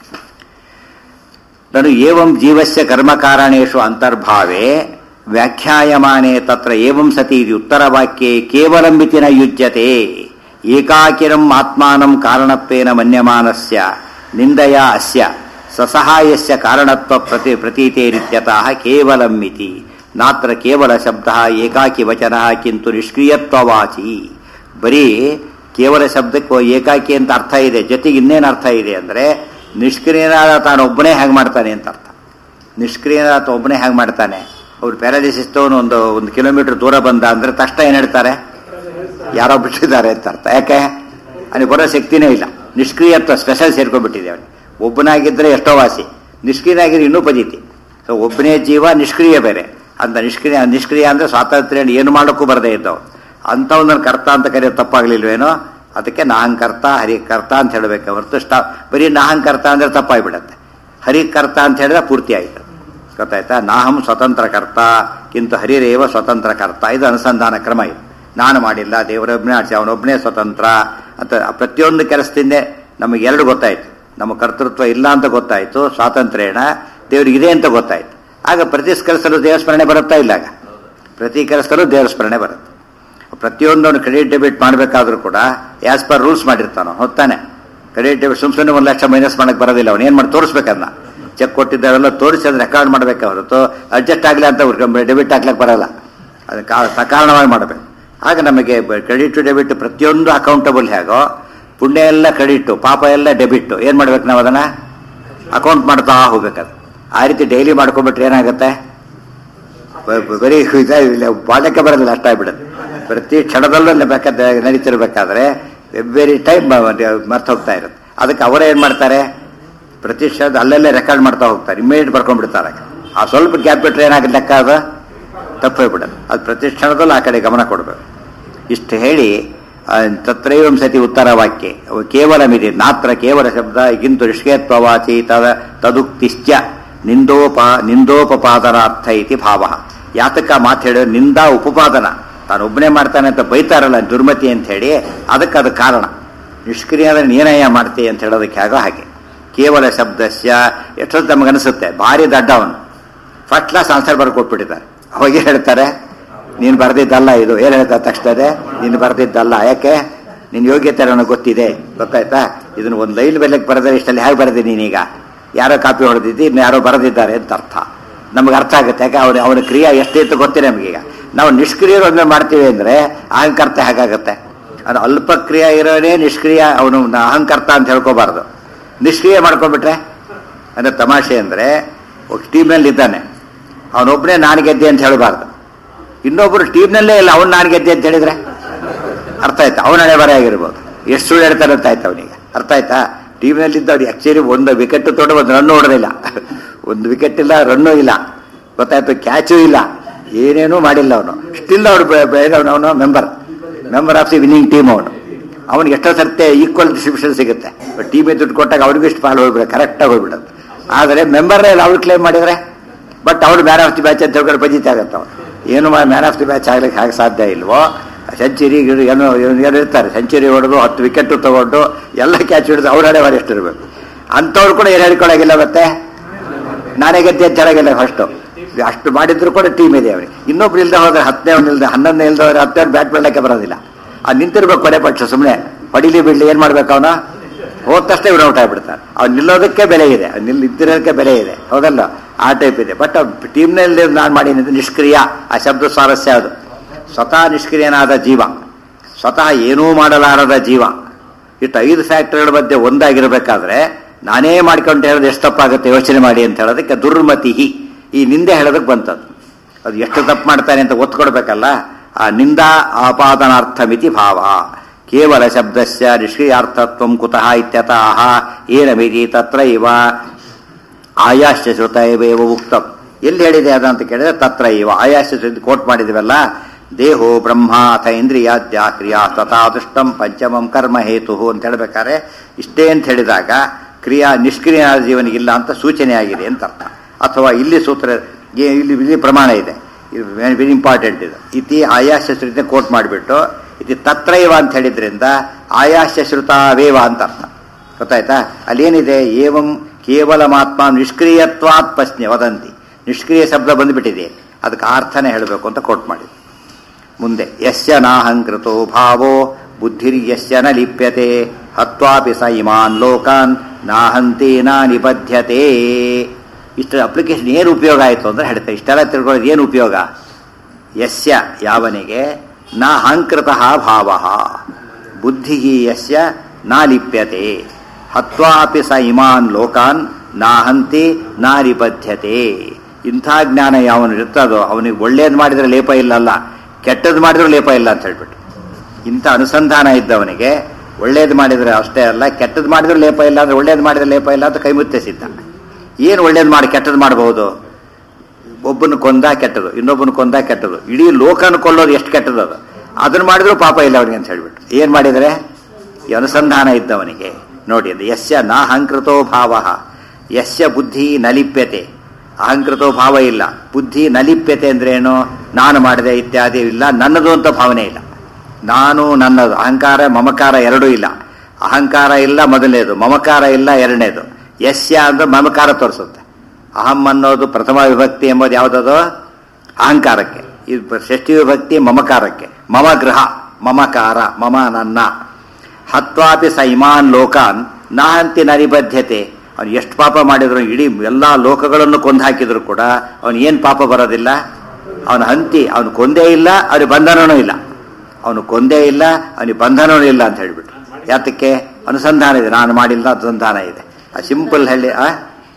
ನಾನು ಏವಂ ಜೀವಸ್ಯ ಕರ್ಮಕಾರಣೇಶು ಅಂತರ್ಭಾವೇ ವ್ಯಾಖ್ಯಾಯಮಾನೆ ತತ್ರ ಏವಂ ಸತಿ ಇದು ಉತ್ತರವಾಕ್ಯೆ ಕೇವಲಂ ಮಿತಿ ನ ಯುಜ್ಯತೆ ಏಕಾಕಿರಂ ಆತ್ಮಾನಂ ಕಾರಣತ್ವೇನ ಮನ್ಯಮಾನಸ್ಯ ನಿಂದಯ ಅಸ್ಯ ಸಸಹಾಯಸ್ಯ ಕಾರಣತ್ವ ಪ್ರತಿ ಪ್ರತೀತೇರಿತ್ಯತಃ ಕೇವಲಂ ಮಿತಿ ನಾತ್ರ ಕೇವಲ ಶಬ್ದ ಏಕಾಕಿ ವಚನ ಕಿಂತು ನಿಷ್ಕ್ರಿಯತ್ವವಾಚಿ ಬರೀ ಕೇವಲ ಶಬ್ದಕ್ಕೆ ಏಕಾಕಿ ಅಂತ ಅರ್ಥ ಇದೆ ಜೊತೆಗೆ ಇನ್ನೇನು ಅರ್ಥ ಇದೆ ಅಂದರೆ ನಿಷ್ಕ್ರಿಯನಾದ ತಾನೊಬ್ಬನೇ ಹೇಗೆ ಮಾಡ್ತಾನೆ ಅಂತ ಅರ್ಥ ನಿಷ್ಕ್ರಿಯನಾದ ಒಬ್ಬನೇ ಹೇಗೆ ಮಾಡ್ತಾನೆ ಅವ್ರು ಪ್ಯಾರಾಲಿಸಿಸ್ ತಗೊಂಡು ಒಂದು ಒಂದು ಕಿಲೋಮೀಟರ್ ದೂರ ಬಂದ ಅಂದರೆ ತಕ್ಷಣ ಏನು ಹೇಳ್ತಾರೆ ಯಾರೋ ಬಿಟ್ಟಿದ್ದಾರೆ ಅಂತ ಅರ್ಥ ಯಾಕೆ ಅವನಿಗೆ ಬರೋ ಶಕ್ತಿನೇ ಇಲ್ಲ ನಿಷ್ಕ್ರಿಯತ್ವ ಸ್ಪೆಷಲ್ ಸೇರ್ಕೊಂಡ್ಬಿಟ್ಟಿದೆ ಅವನಿಗೆ ಒಬ್ಬನಾಗಿದ್ದರೆ ಎಷ್ಟೋ ವಾಸಿ ನಿಷ್ಕ್ರಿಯನಾಗಿದ್ರೆ ಇನ್ನೂ ಪದೀತಿ ಸೊ ಒಬ್ಬನೇ ಜೀವ ನಿಷ್ಕ್ರಿಯ ಬೇರೆ ಅಂತ ನಿಷ್ಕ್ರಿಯ ನಿಷ್ಕ್ರಿಯ ಅಂದರೆ ಸ್ವಾತಂತ್ರ್ಯ ಏನು ಮಾಡೋಕ್ಕೂ ಬರದೇ ಇದ್ದವು ಅಂಥವನ್ನ ಕರ್ತ ಅಂತ ಕರೆಯೋದು ತಪ್ಪಾಗ್ಲಿಲ್ವೇನೋ ಅದಕ್ಕೆ ನಾಹಂಕರ್ತ ಹರಿಕರ್ತ ಅಂತ ಹೇಳಬೇಕು ಹೊರತು ಸ್ಟಾ ಬರೀ ನಾಹಂಕರ್ತ ಅಂದರೆ ತಪ್ಪಾಗಿಬಿಡತ್ತೆ ಹರಿಕರ್ತ ಅಂತ ಹೇಳಿದ್ರೆ ಪೂರ್ತಿ ಆಯಿತು ಗೊತ್ತಾಯ್ತಾ ನಾಹಂ ಸ್ವತಂತ್ರ ಕರ್ತ ಕಿಂತು ಹರಿರೇವ ಸ್ವತಂತ್ರ ಕರ್ತ ಇದು ಅನುಸಂಧಾನ ಕ್ರಮ ಇದು ನಾನು ಮಾಡಿಲ್ಲ ದೇವರೊಬ್ಬನೇ ಆಡಿಸಿ ಅವನೊಬ್ಬನೇ ಸ್ವತಂತ್ರ ಅಂತ ಪ್ರತಿಯೊಂದು ಕೆಲಸದಿಂದ ನಮಗೆ ಎರಡು ಗೊತ್ತಾಯ್ತು ನಮ್ಮ ಕರ್ತೃತ್ವ ಇಲ್ಲ ಅಂತ ಗೊತ್ತಾಯ್ತು ಸ್ವಾತಂತ್ರ್ಯನ ದೇವರಿಗಿದೆ ಅಂತ ಗೊತ್ತಾಯ್ತು ಆಗ ಪ್ರತಿ ಕೆಲಸದಲ್ಲೂ ದೇವ ಸ್ಮರಣೆ ಬರುತ್ತಾ ಇಲ್ಲ ಆಗ ಪ್ರತಿ ಕೆಲಸದಲ್ಲೂ ದೇವರ ಸ್ಮರಣೆ ಬರುತ್ತೆ ಪ್ರತಿಯೊಂದನ್ನು ಕ್ರೆಡಿಟ್ ಡೆಬಿಟ್ ಮಾಡಬೇಕಾದ್ರೂ ಕೂಡ ಆಸ್ ಪರ್ ರೂಲ್ಸ್ ಮಾಡಿರ್ತಾನೋ ಹೊತ್ತಾನೆ ಕ್ರೆಡಿಟ್ ಡೆಬಿಟ್ ಸುಮ್ ಸುಮ್ಮನೆ ಒಂದು ಲಕ್ಷ ಮೈನಸ್ ಮಾಡಕ್ಕೆ ಬರೋದಿಲ್ಲ ಅವನು ಏನು ಮಾಡಿ ತೋರಿಸ್ಬೇಕನ್ನ ಚೆಕ್ ಕೊಟ್ಟಿದ್ದಾವೆಲ್ಲ ತೋರಿಸಿ ಅದು ರೆಕಾರ್ಡ್ ಮಾಡಬೇಕು ಹೊರತು ಅಡ್ಜಸ್ಟ್ ಆಗಲಿ ಅಂತ ಡೆಬಿಟ್ ಹಾಕ್ಲಿಕ್ಕೆ ಬರಲ್ಲ ಅದಕ್ಕೆ ಆ ಸಕಾರಣವಾಗಿ ಮಾಡಬೇಕು ಆಗ ನಮಗೆ ಕ್ರೆಡಿಟ್ ಟು ಡೆಬಿಟ್ ಪ್ರತಿಯೊಂದು ಅಕೌಂಟಬಲ್ ಹೇಗೋ ಪುಣ್ಯ ಎಲ್ಲ ಕ್ರೆಡಿಟ್ ಪಾಪ ಎಲ್ಲ ಡೆಬಿಟ್ ಏನು ಮಾಡ್ಬೇಕು ನಾವು ಅದನ್ನು ಅಕೌಂಟ್ ಮಾಡ್ತಾ ಹೋಗ್ಬೇಕದು ಆ ರೀತಿ ಡೈಲಿ ಮಾಡ್ಕೊಂಡ್ಬಿಟ್ರೆ ಏನಾಗುತ್ತೆ ಬ- ಬ- ಬರೀ ಇದಾಗಿಲ್ಲ ಬಾಳಕ್ಕೆ ಬರೋದಿಲ್ಲ ಅಷ್ಟಾಗ್ಬಿಡುತ್ತೆ ಪ್ರತಿ ಕ್ಷಣದಲ್ಲೂ ಬೇಕಾದ ನಡೀತಿರ್ಬೇಕಾದ್ರೆ ವೆರಿ ಟೈಮ್ ಮರ್ತು ಹೋಗ್ತಾ ಇರುತ್ತೆ ಅದಕ್ಕೆ ಅವರೇ ಏನು ಮಾಡ್ತಾರೆ ಪ್ರತಿ ಕ್ಷಣದ ಅಲ್ಲಲ್ಲೇ ರೆಕಾರ್ಡ್ ಮಾಡ್ತಾ ಹೋಗ್ತಾರೆ ಇಮಿಡಿಯೇಟ್ ಬರ್ಕೊಂಡ್ಬಿಡ್ತಾರೆ ಆ ಸ್ವಲ್ಪ ಗ್ಯಾಪ್ ಬಿಟ್ರೆ ಏನಾಗುತ್ತೆ ಲೆಕ್ಕ ಅದು ತಪ್ಪೋಗ್ಬಿಡೋದು ಅದು ಪ್ರತಿ ಕ್ಷಣದಲ್ಲೂ ಆ ಕಡೆ ಗಮನ ಕೊಡಬೇಕು ಇಷ್ಟು ಹೇಳಿ ಆ, ತತ್ರೈವಂ ಸತಿ ಉತ್ತರ ವಾಕ್ಯ ಅವು ಕೇವಲ ಮಿತಿ ನಾತ್ರ ಕೇವಲ ಶಬ್ದ ಗಿಂತು ನಿಷ್ಕೇತ್ವವಾಚಿ ತದ ತದುಕ್ತಿಶ್ಚ ನಿಂದೋಪ ನಿಂದೋಪಪಾದನಾರ್ಥ ಇತಿ ಭಾವ ಯಾತಕ ಮಾತು ಹೇಳಿ ನಿಂದ ಉಪಪಾದನ ತಾನು ಒಬ್ಬನೇ ಮಾಡ್ತಾನೆ ಅಂತ ಬೈತಾರಲ್ಲ ದುರ್ಮತಿ ಅಂತ ಹೇಳಿ ಅದಕ್ಕೆ ಅದು ಕಾರಣ ನಿಷ್ಕ್ರಿಯದ ನೀನಯ್ಯ ಮಾಡ್ತಿ ಅಂತ ಹೇಳೋದಕ್ಕೆ ಆಗೋ ಹಾಗೆ ಕೇವಲ ಶಬ್ದಸ್ಯ ಎಷ್ಟೊತ್ತು ನಮಗನಿಸುತ್ತೆ ಭಾರಿ ದಡ್ಡ ಅವನು ಫಸ್ಟ್ ಕ್ಲಾಸ್ ಆನ್ಸರ್ ಬರ್ಕೊಟ್ಬಿಟ್ಟಿದ್ದಾರೆ ಹೋಗಿ ಹೇಳ್ತಾರೆ ನೀನು ಬರೆದಿದ್ದಲ್ಲ ಇದು ಏನು ಹೇಳ್ತಾರೆ ತಕ್ಷಣ ನೀನು ಬರೆದಿದ್ದಲ್ಲ ಯಾಕೆ ನಿನ್ನ ಯೋಗ್ಯತೆ ನನಗೆ ಗೊತ್ತಿದೆ ಗೊತ್ತಾಯ್ತಾ ಇದನ್ನ ಒಂದು ಲೈನ್ ಬೆಲೆಗೆ ಬರೆದರೆ ಇಷ್ಟಲ್ಲಿ ಹೇಗೆ ಬರೆದಿ ನೀನೀಗ ಯಾರೋ ಕಾಪಿ ಹೊಡೆದಿದ್ದು ಇನ್ನು ಯಾರೋ ಬರೆದಿದ್ದಾರೆ ಅಂತ ಅರ್ಥ ನಮಗೆ ಅರ್ಥ ಆಗುತ್ತೆ ಯಾಕೆ ಅವನ ಅವನ ಕ್ರಿಯೆ ಎಷ್ಟಿತ್ತು ಗೊತ್ತಿದೆ ನಮಗೀಗ ನಾವು ನಿಷ್ಕ್ರಿಯರೊಂದು ಮಾಡ್ತೀವಿ ಅಂದರೆ ಅಹಂಕರ್ತ ಹೇಗಾಗುತ್ತೆ ಅದು ಅಲ್ಪ ಕ್ರಿಯೆ ಇರೋನೇ ನಿಷ್ಕ್ರಿಯ ಅವನು ಅಹಂಕರ್ತ ಅಂತ ಹೇಳ್ಕೋಬಾರ್ದು ನಿಷ್ಕ್ರಿಯ ಮಾಡ್ಕೊಂಡ್ಬಿಟ್ರೆ ಅಂದರೆ ತಮಾಷೆ ಅಂದರೆ ಟೀಮ್ನಲ್ಲಿ ಇದ್ದಾನೆ ಅವನೊಬ್ಬನೇ ನಾನು ಗೆದ್ದೆ ಅಂತ ಹೇಳಬಾರ್ದು ಇನ್ನೊಬ್ಬರು ಟೀಮ್ನಲ್ಲೇ ಇಲ್ಲ ಅವ್ನು ನಾನು ಗೆದ್ದೆ ಅಂತ ಹೇಳಿದ್ರೆ ಅರ್ಥ ಆಯ್ತಾ ಅವನ ಹಣೆ ಬರ ಆಗಿರ್ಬೋದು ಎಷ್ಟು ಸುಳ್ಳು ಹೇಳ್ತಾರೆ ಅಂತ ಆಯ್ತು ಅವನಿಗೆ ಅರ್ಥ ಆಯ್ತಾ ಟೀಮ್ನಲ್ಲಿದ್ದವ್ರು ಆ್ಯಕ್ಚುಲಿ ಒಂದು ವಿಕೆಟ್ ತೊಗೊಂಡು ಒಂದು ರನ್ ಹೊಡೆದಿಲ್ಲ ಒಂದು ವಿಕೆಟ್ ಇಲ್ಲ ರನ್ನೂ ಇಲ್ಲ ಗೊತ್ತಾಯ್ತು ಕ್ಯಾಚೂ ಇಲ್ಲ ಏನೇನೂ ಮಾಡಿಲ್ಲ ಅವನು ಸ್ಟಿಲ್ ಅವ್ರು ಅವನು member member of the winning team ಅವನು ಅವನಿಗೆ ಎಷ್ಟೋ ಸರ್ತೆ ಈಕ್ವಲ್ ಡಿಸ್ಟ್ರಿಬ್ಯೂಷನ್ ಸಿಗುತ್ತೆ ಟೀಮಿಗೆ ದುಡ್ಡು ಕೊಟ್ಟಾಗ ಅವ್ರಿಗೂ ಇಷ್ಟು ಪಾಲು ಹೋಗ್ಬಿಡುತ್ತೆ ಕರೆಕ್ಟಾಗಿ ಹೋಗ್ಬಿಡೋದು ಆದರೆ ಮೆಂಬರ್ನೇ ಅವ್ರು ಕ್ಲೇಮ್ ಮಾಡಿದರೆ ಬಟ್ ಅವ್ರು ಮ್ಯಾನ್ ಆಫ್ ದಿ ಮ್ಯಾಚ್ ಅಂತ ಹೇಳ್ಕೊಂಡು ಬಜಿತ ಆಗತ್ತೆ ಅವ್ರು ಏನು ಮ್ಯಾನ್ ಆಫ್ ದಿ ಮ್ಯಾಚ್ ಆಗ್ಲಿಕ್ಕೆ ಹಾಗೆ ಸಾಧ್ಯ ಇಲ್ವೋ ಸೆಂಚುರಿ ಏನೋ ಏನು ಇರ್ತಾರೆ ಸೆಂಚುರಿ ಹೊಡೆದು ಹತ್ತು ವಿಕೆಟ್ ತಗೊಂಡು ಎಲ್ಲ ಕ್ಯಾಚ್ ಹಿಡಿದು ಅವ್ರ ಹಣೆ ಬಾರಿ ಎಷ್ಟಿರ್ಬೇಕು ಅಂಥವ್ರು ಕೂಡ ಏನು ಹೇಳ್ಕೊಳಗಿಲ್ಲ ಮತ್ತೆ ನಾನೇ ಗೆದ್ದೆ ಅಂತ ಹೇಳಾಗಿಲ್ಲ ಫಸ್ಟು ಅಷ್ಟು ಮಾಡಿದ್ರು ಕೂಡ ಟೀಮ್ ಇದೆ ಅವನಿಗೆ ಇನ್ನೊಬ್ರು ಇಲ್ದೆ ಹೋದ್ರೆ ಹತ್ತನೇ ಅವ್ನು ಇಲ್ದೆ ಹನ್ನೊಂದನೇ ಇಲ್ದೆ ಹೋದ್ರೆ ಹತ್ತನೇ ಬ್ಯಾಟ್ ಮಾಡಲಿಕ್ಕೆ ಬರೋದಿಲ್ಲ ಅದು ನಿಂತಿರ್ಬೇಕು ಕೊನೆ ಪಕ್ಷ ಸುಮ್ಮನೆ ಹೊಡಿಲಿ ಬಿಡ್ಲಿ ಏನು ಮಾಡ್ಬೇಕು ಅವನು ಹೋದ ತಕ್ಷಣ ಇವ್ರು ಔಟ್ ಆಗ್ಬಿಡ್ತಾನೆ ಅವ್ನು ನಿಲ್ಲೋದಕ್ಕೆ ಬೆಲೆ ಇದೆ ಅವ್ನು ನಿಲ್ ನಿಂತಿರೋದಕ್ಕೆ ಬೆಲೆ ಇದೆ ಹೌದಲ್ಲ ಆ ಟೈಪ್ ಇದೆ ಬಟ್ ಟೀಮ್ನಲ್ಲಿ ನಾನು ಮಾಡೀನಿ ನಿಷ್ಕ್ರಿಯ ಆ ಶಬ್ದ ಸ್ವಾರಸ್ಯ ಅದು ಸ್ವತಃ ನಿಷ್ಕ್ರಿಯನಾದ ಜೀವ ಸ್ವತಃ ಏನೂ ಮಾಡಲಾರದ ಜೀವ ಇಟ್ಟು ಐದು ಫ್ಯಾಕ್ಟರಿಗಳ ಮಧ್ಯೆ ಒಂದಾಗಿರ್ಬೇಕಾದ್ರೆ ನಾನೇ ಮಾಡ್ಕೊಂಡು ಹೇಳೋದು ಎಷ್ಟು ತಪ್ಪಾಗುತ್ತೆ ಯೋಚನೆ ಮಾಡಿ ಅಂತ ಹೇಳೋದಕ್ಕೆ ದುರ್ಮತಿ ಈ ನಿಂದೆ ಹೇಳೋದಕ್ಕೆ ಬಂತದ್ದು ಅದು ಎಷ್ಟು ತಪ್ಪು ಮಾಡ್ತಾನೆ ಅಂತ ಒತ್ಕೊಡ್ಬೇಕಲ್ಲ ಆ ನಿಂದ ಆಪಾದನಾರ್ಥ ಮಿತಿ ಭಾವ ಕೇವಲ ಶಬ್ದಸ್ಯ ನಿಷ್ಕ್ರಿಯಾರ್ಥತ್ವ ಕುತಃ ಇತ್ಯತಃ ಏನ ಮಿತಿ ತತ್ರ ಇವ ಆಯಾಶ್ಯ ಶ್ರುತ ಇವೇವ ಉಕ್ತಂ ಎಲ್ಲಿ ಹೇಳಿದೆ ಅದ ಅಂತ ಕೇಳಿದ್ರೆ ತತ್ರ ಇವ ಆಯಾಶ್ಯ ಶ್ರುತಿ ಕೋಟ್ ಮಾಡಿದ್ವಲ್ಲ ದೇಹೋ ಬ್ರಹ್ಮ ಅಥ ಇಂದ್ರಿಯಾದ್ಯ ಕ್ರಿಯಾ ತಥಾ ದುಷ್ಟಂ ಪಂಚಮಂ ಕರ್ಮ ಹೇತು ಅಂತ ಹೇಳ್ಬೇಕಾದ್ರೆ ಇಷ್ಟೇ ಅಂತ ಹೇಳಿದಾಗ ಕ್ರಿಯಾ ನಿಷ್ಕ್ರಿಯನಾದ ಜೀವನಿಗಿಲ್ಲ ಅಂತ ಸೂಚನೆ ಆಗಿದೆ ಅಂತ ಅರ್ಥ ಅಥವಾ ಇಲ್ಲಿ ಸೂತ್ರ ಏ- ಇಲ್ಲಿ ಇಲ್ಲಿ ಪ್ರಮಾಣ ಇದೆ ಇದು ವೆರಿ ಇಂಪಾರ್ಟೆಂಟ್ ಇದು ಇತಿ ಆಯಾಸ್ಯ ಶ್ರುತಿ ಕೋಟ್ ಮಾಡಿಬಿಟ್ಟು ಇದು ತತ್ರೈವ ಅಂತ ಹೇಳಿದ್ರಿಂದ ಆಯಾಸ್ಯ ಶ್ರುತಾವೇವ ಅಂತ ಅರ್ಥ ಗೊತ್ತಾಯ್ತಾ ಅಲ್ಲೇನಿದೆ ಏವಂ ಕೇವಲ ಮಾತ್ಮ ನಿಷ್ಕ್ರಿಯತ್ವಾತ್ ಪ್ರಶ್ನೆ ವದಂತಿ ನಿಷ್ಕ್ರಿಯ ಶಬ್ದ ಬಂದ್ಬಿಟ್ಟಿದೆ ಅದಕ್ಕೆ ಅರ್ಥನೇ ಹೇಳಬೇಕು ಅಂತ ಕೋಟ್ ಮಾಡಿ ಮುಂದೆ ಯಸ್ಯ ನಾಹಂಕೃತೋ ಭಾವೋ ಬುದ್ಧಿರ್ಯಸ್ಯ ನ ಲಿಪ್ಯತೆ ಹತ್ವಾಪಿ ಸ ಇಮಾನ್ ಲೋಕಾನ್ ನಾಹಂತಿ ನ ನಿಬಧ್ಯತೆ ಇಷ್ಟು ಅಪ್ಲಿಕೇಶನ್ ಏನು ಉಪಯೋಗ ಆಯಿತು ಅಂದ್ರೆ ಹೇಳ್ತಾರೆ ಇಷ್ಟೆಲ್ಲ ತಿಳ್ಕೊಳ್ಳೋದು ಏನು ಉಪಯೋಗ ಯಸ್ಯ ಯಾವನಿಗೆ ನ ಅಹಂಕೃತ ಭಾವ ಬುದ್ಧಿ ಯಸ್ಯ ನ ಲಿಪ್ಯತೆ ಹತ್ವಾಪಿ ಸ ಇಮಾನ್ ಲೋಕಾನ್ ನಾಹಂತಿ ನಾರಿಬದ್ಧತೆ ಇಂಥ ಜ್ಞಾನ ಯಾವನು ಇರ್ತದೋ ಅವನಿಗೆ ಒಳ್ಳೇದು ಮಾಡಿದ್ರೆ ಲೇಪ ಇಲ್ಲಲ್ಲ ಕೆಟ್ಟದ್ದು ಮಾಡಿದ್ರೂ ಲೇಪ ಇಲ್ಲ ಅಂತ ಹೇಳ್ಬಿಟ್ಟು ಇಂಥ ಅನುಸಂಧಾನ ಇದ್ದವನಿಗೆ ಒಳ್ಳೇದು ಮಾಡಿದ್ರೆ ಅಷ್ಟೇ ಅಲ್ಲ ಕೆಟ್ಟದ್ದು ಮಾಡಿದ್ರೆ ಲೇಪ ಇಲ್ಲ ಅಂದ್ರೆ ಒಳ್ಳೇದು ಮಾಡಿದ್ರೆ ಲೇಪ ಇಲ್ಲ ಅಂತ ಕೈಮುತ್ತೆ ಸಿದ್ಧ ಏನು ಒಳ್ಳೇದು ಮಾಡಿ ಕೆಟ್ಟದ್ದು ಮಾಡಬಹುದು ಒಬ್ಬನ ಕೊಂದ ಕೆಟ್ಟದು ಇನ್ನೊಬ್ಬನ ಕೊಂದ ಕೆಟ್ಟದು ಇಡೀ ಲೋಕನ ಕೊಲ್ಲೋದು ಎಷ್ಟು ಕೆಟ್ಟದು ಅದು ಅದನ್ನ ಮಾಡಿದ್ರು ಪಾಪ ಇಲ್ಲ ಅವನಿಗೆ ಅಂತ ಹೇಳ್ಬಿಟ್ಟು ಏನ್ ಮಾಡಿದರೆ ಈ ಅನುಸಂಧಾನ ಇದ್ದವನಿಗೆ ನೋಡಿ ಅದು ಯಸ್ಯ ನ ಅಹಂಕೃತೋ ಭಾವ ಯಸ್ಯ ಬುದ್ಧಿ ನಲಿಪ್ಯತೆ ಅಹಂಕೃತೋ ಭಾವ ಇಲ್ಲ ಬುದ್ಧಿ ನಲಿಪ್ಯತೆ ಅಂದ್ರೆ ಏನು ನಾನು ಮಾಡಿದೆ ಇತ್ಯಾದಿ ಇಲ್ಲ ನನ್ನದು ಅಂತ ಭಾವನೆ ಇಲ್ಲ ನಾನು ನನ್ನದು ಅಹಂಕಾರ ಮಮಕಾರ ಎರಡೂ ಇಲ್ಲ ಅಹಂಕಾರ ಇಲ್ಲ ಮೊದಲನೇದು ಮಮಕಾರ ಇಲ್ಲ ಎರಡನೇದು ಯಸ್ಯ ಅಂದ್ರೆ ಮಮಕಾರ ತೋರಿಸುತ್ತೆ ಅಹಂ ಅನ್ನೋದು ಪ್ರಥಮ ವಿಭಕ್ತಿ ಎಂಬುದು ಯಾವುದದು ಅಹಂಕಾರಕ್ಕೆ ಇದು ಷಷ್ಠಿ ವಿಭಕ್ತಿ ಮಮಕಾರಕ್ಕೆ ಮಮ ಗೃಹ ಮಮಕಾರ ಮಮ ನನ್ನ ಹತ್ವಾಪಿ ಸ ಇಮಾನ್ ಲೋಕಾನ್ ನಾಹಂತಿ ನರಿಬದ್ಧತೆ ಅವನು ಎಷ್ಟು ಪಾಪ ಮಾಡಿದ್ರು ಇಡೀ ಎಲ್ಲ ಲೋಕಗಳನ್ನು ಕೊಂದು ಹಾಕಿದ್ರು ಕೂಡ ಅವನು ಏನು ಪಾಪ ಬರೋದಿಲ್ಲ ಅವನ ಹಂತಿ ಅವನು ಕೊಂದೇ ಇಲ್ಲ ಅವ್ರಿಗೆ ಬಂಧನನೂ ಇಲ್ಲ ಅವನು ಕೊಂದೇ ಇಲ್ಲ ಅವನಿಗೆ ಬಂಧನನೂ ಇಲ್ಲ ಅಂತ ಹೇಳ್ಬಿಟ್ಟು ಯಾತಕ್ಕೆ ಅನುಸಂಧಾನ ಇದೆ ನಾನು ಮಾಡಿಲ್ಲ ಅನುಸಂಧಾನ ಇದೆ ಆ ಸಿಂಪಲ್ ಹೇಳಿ ಆ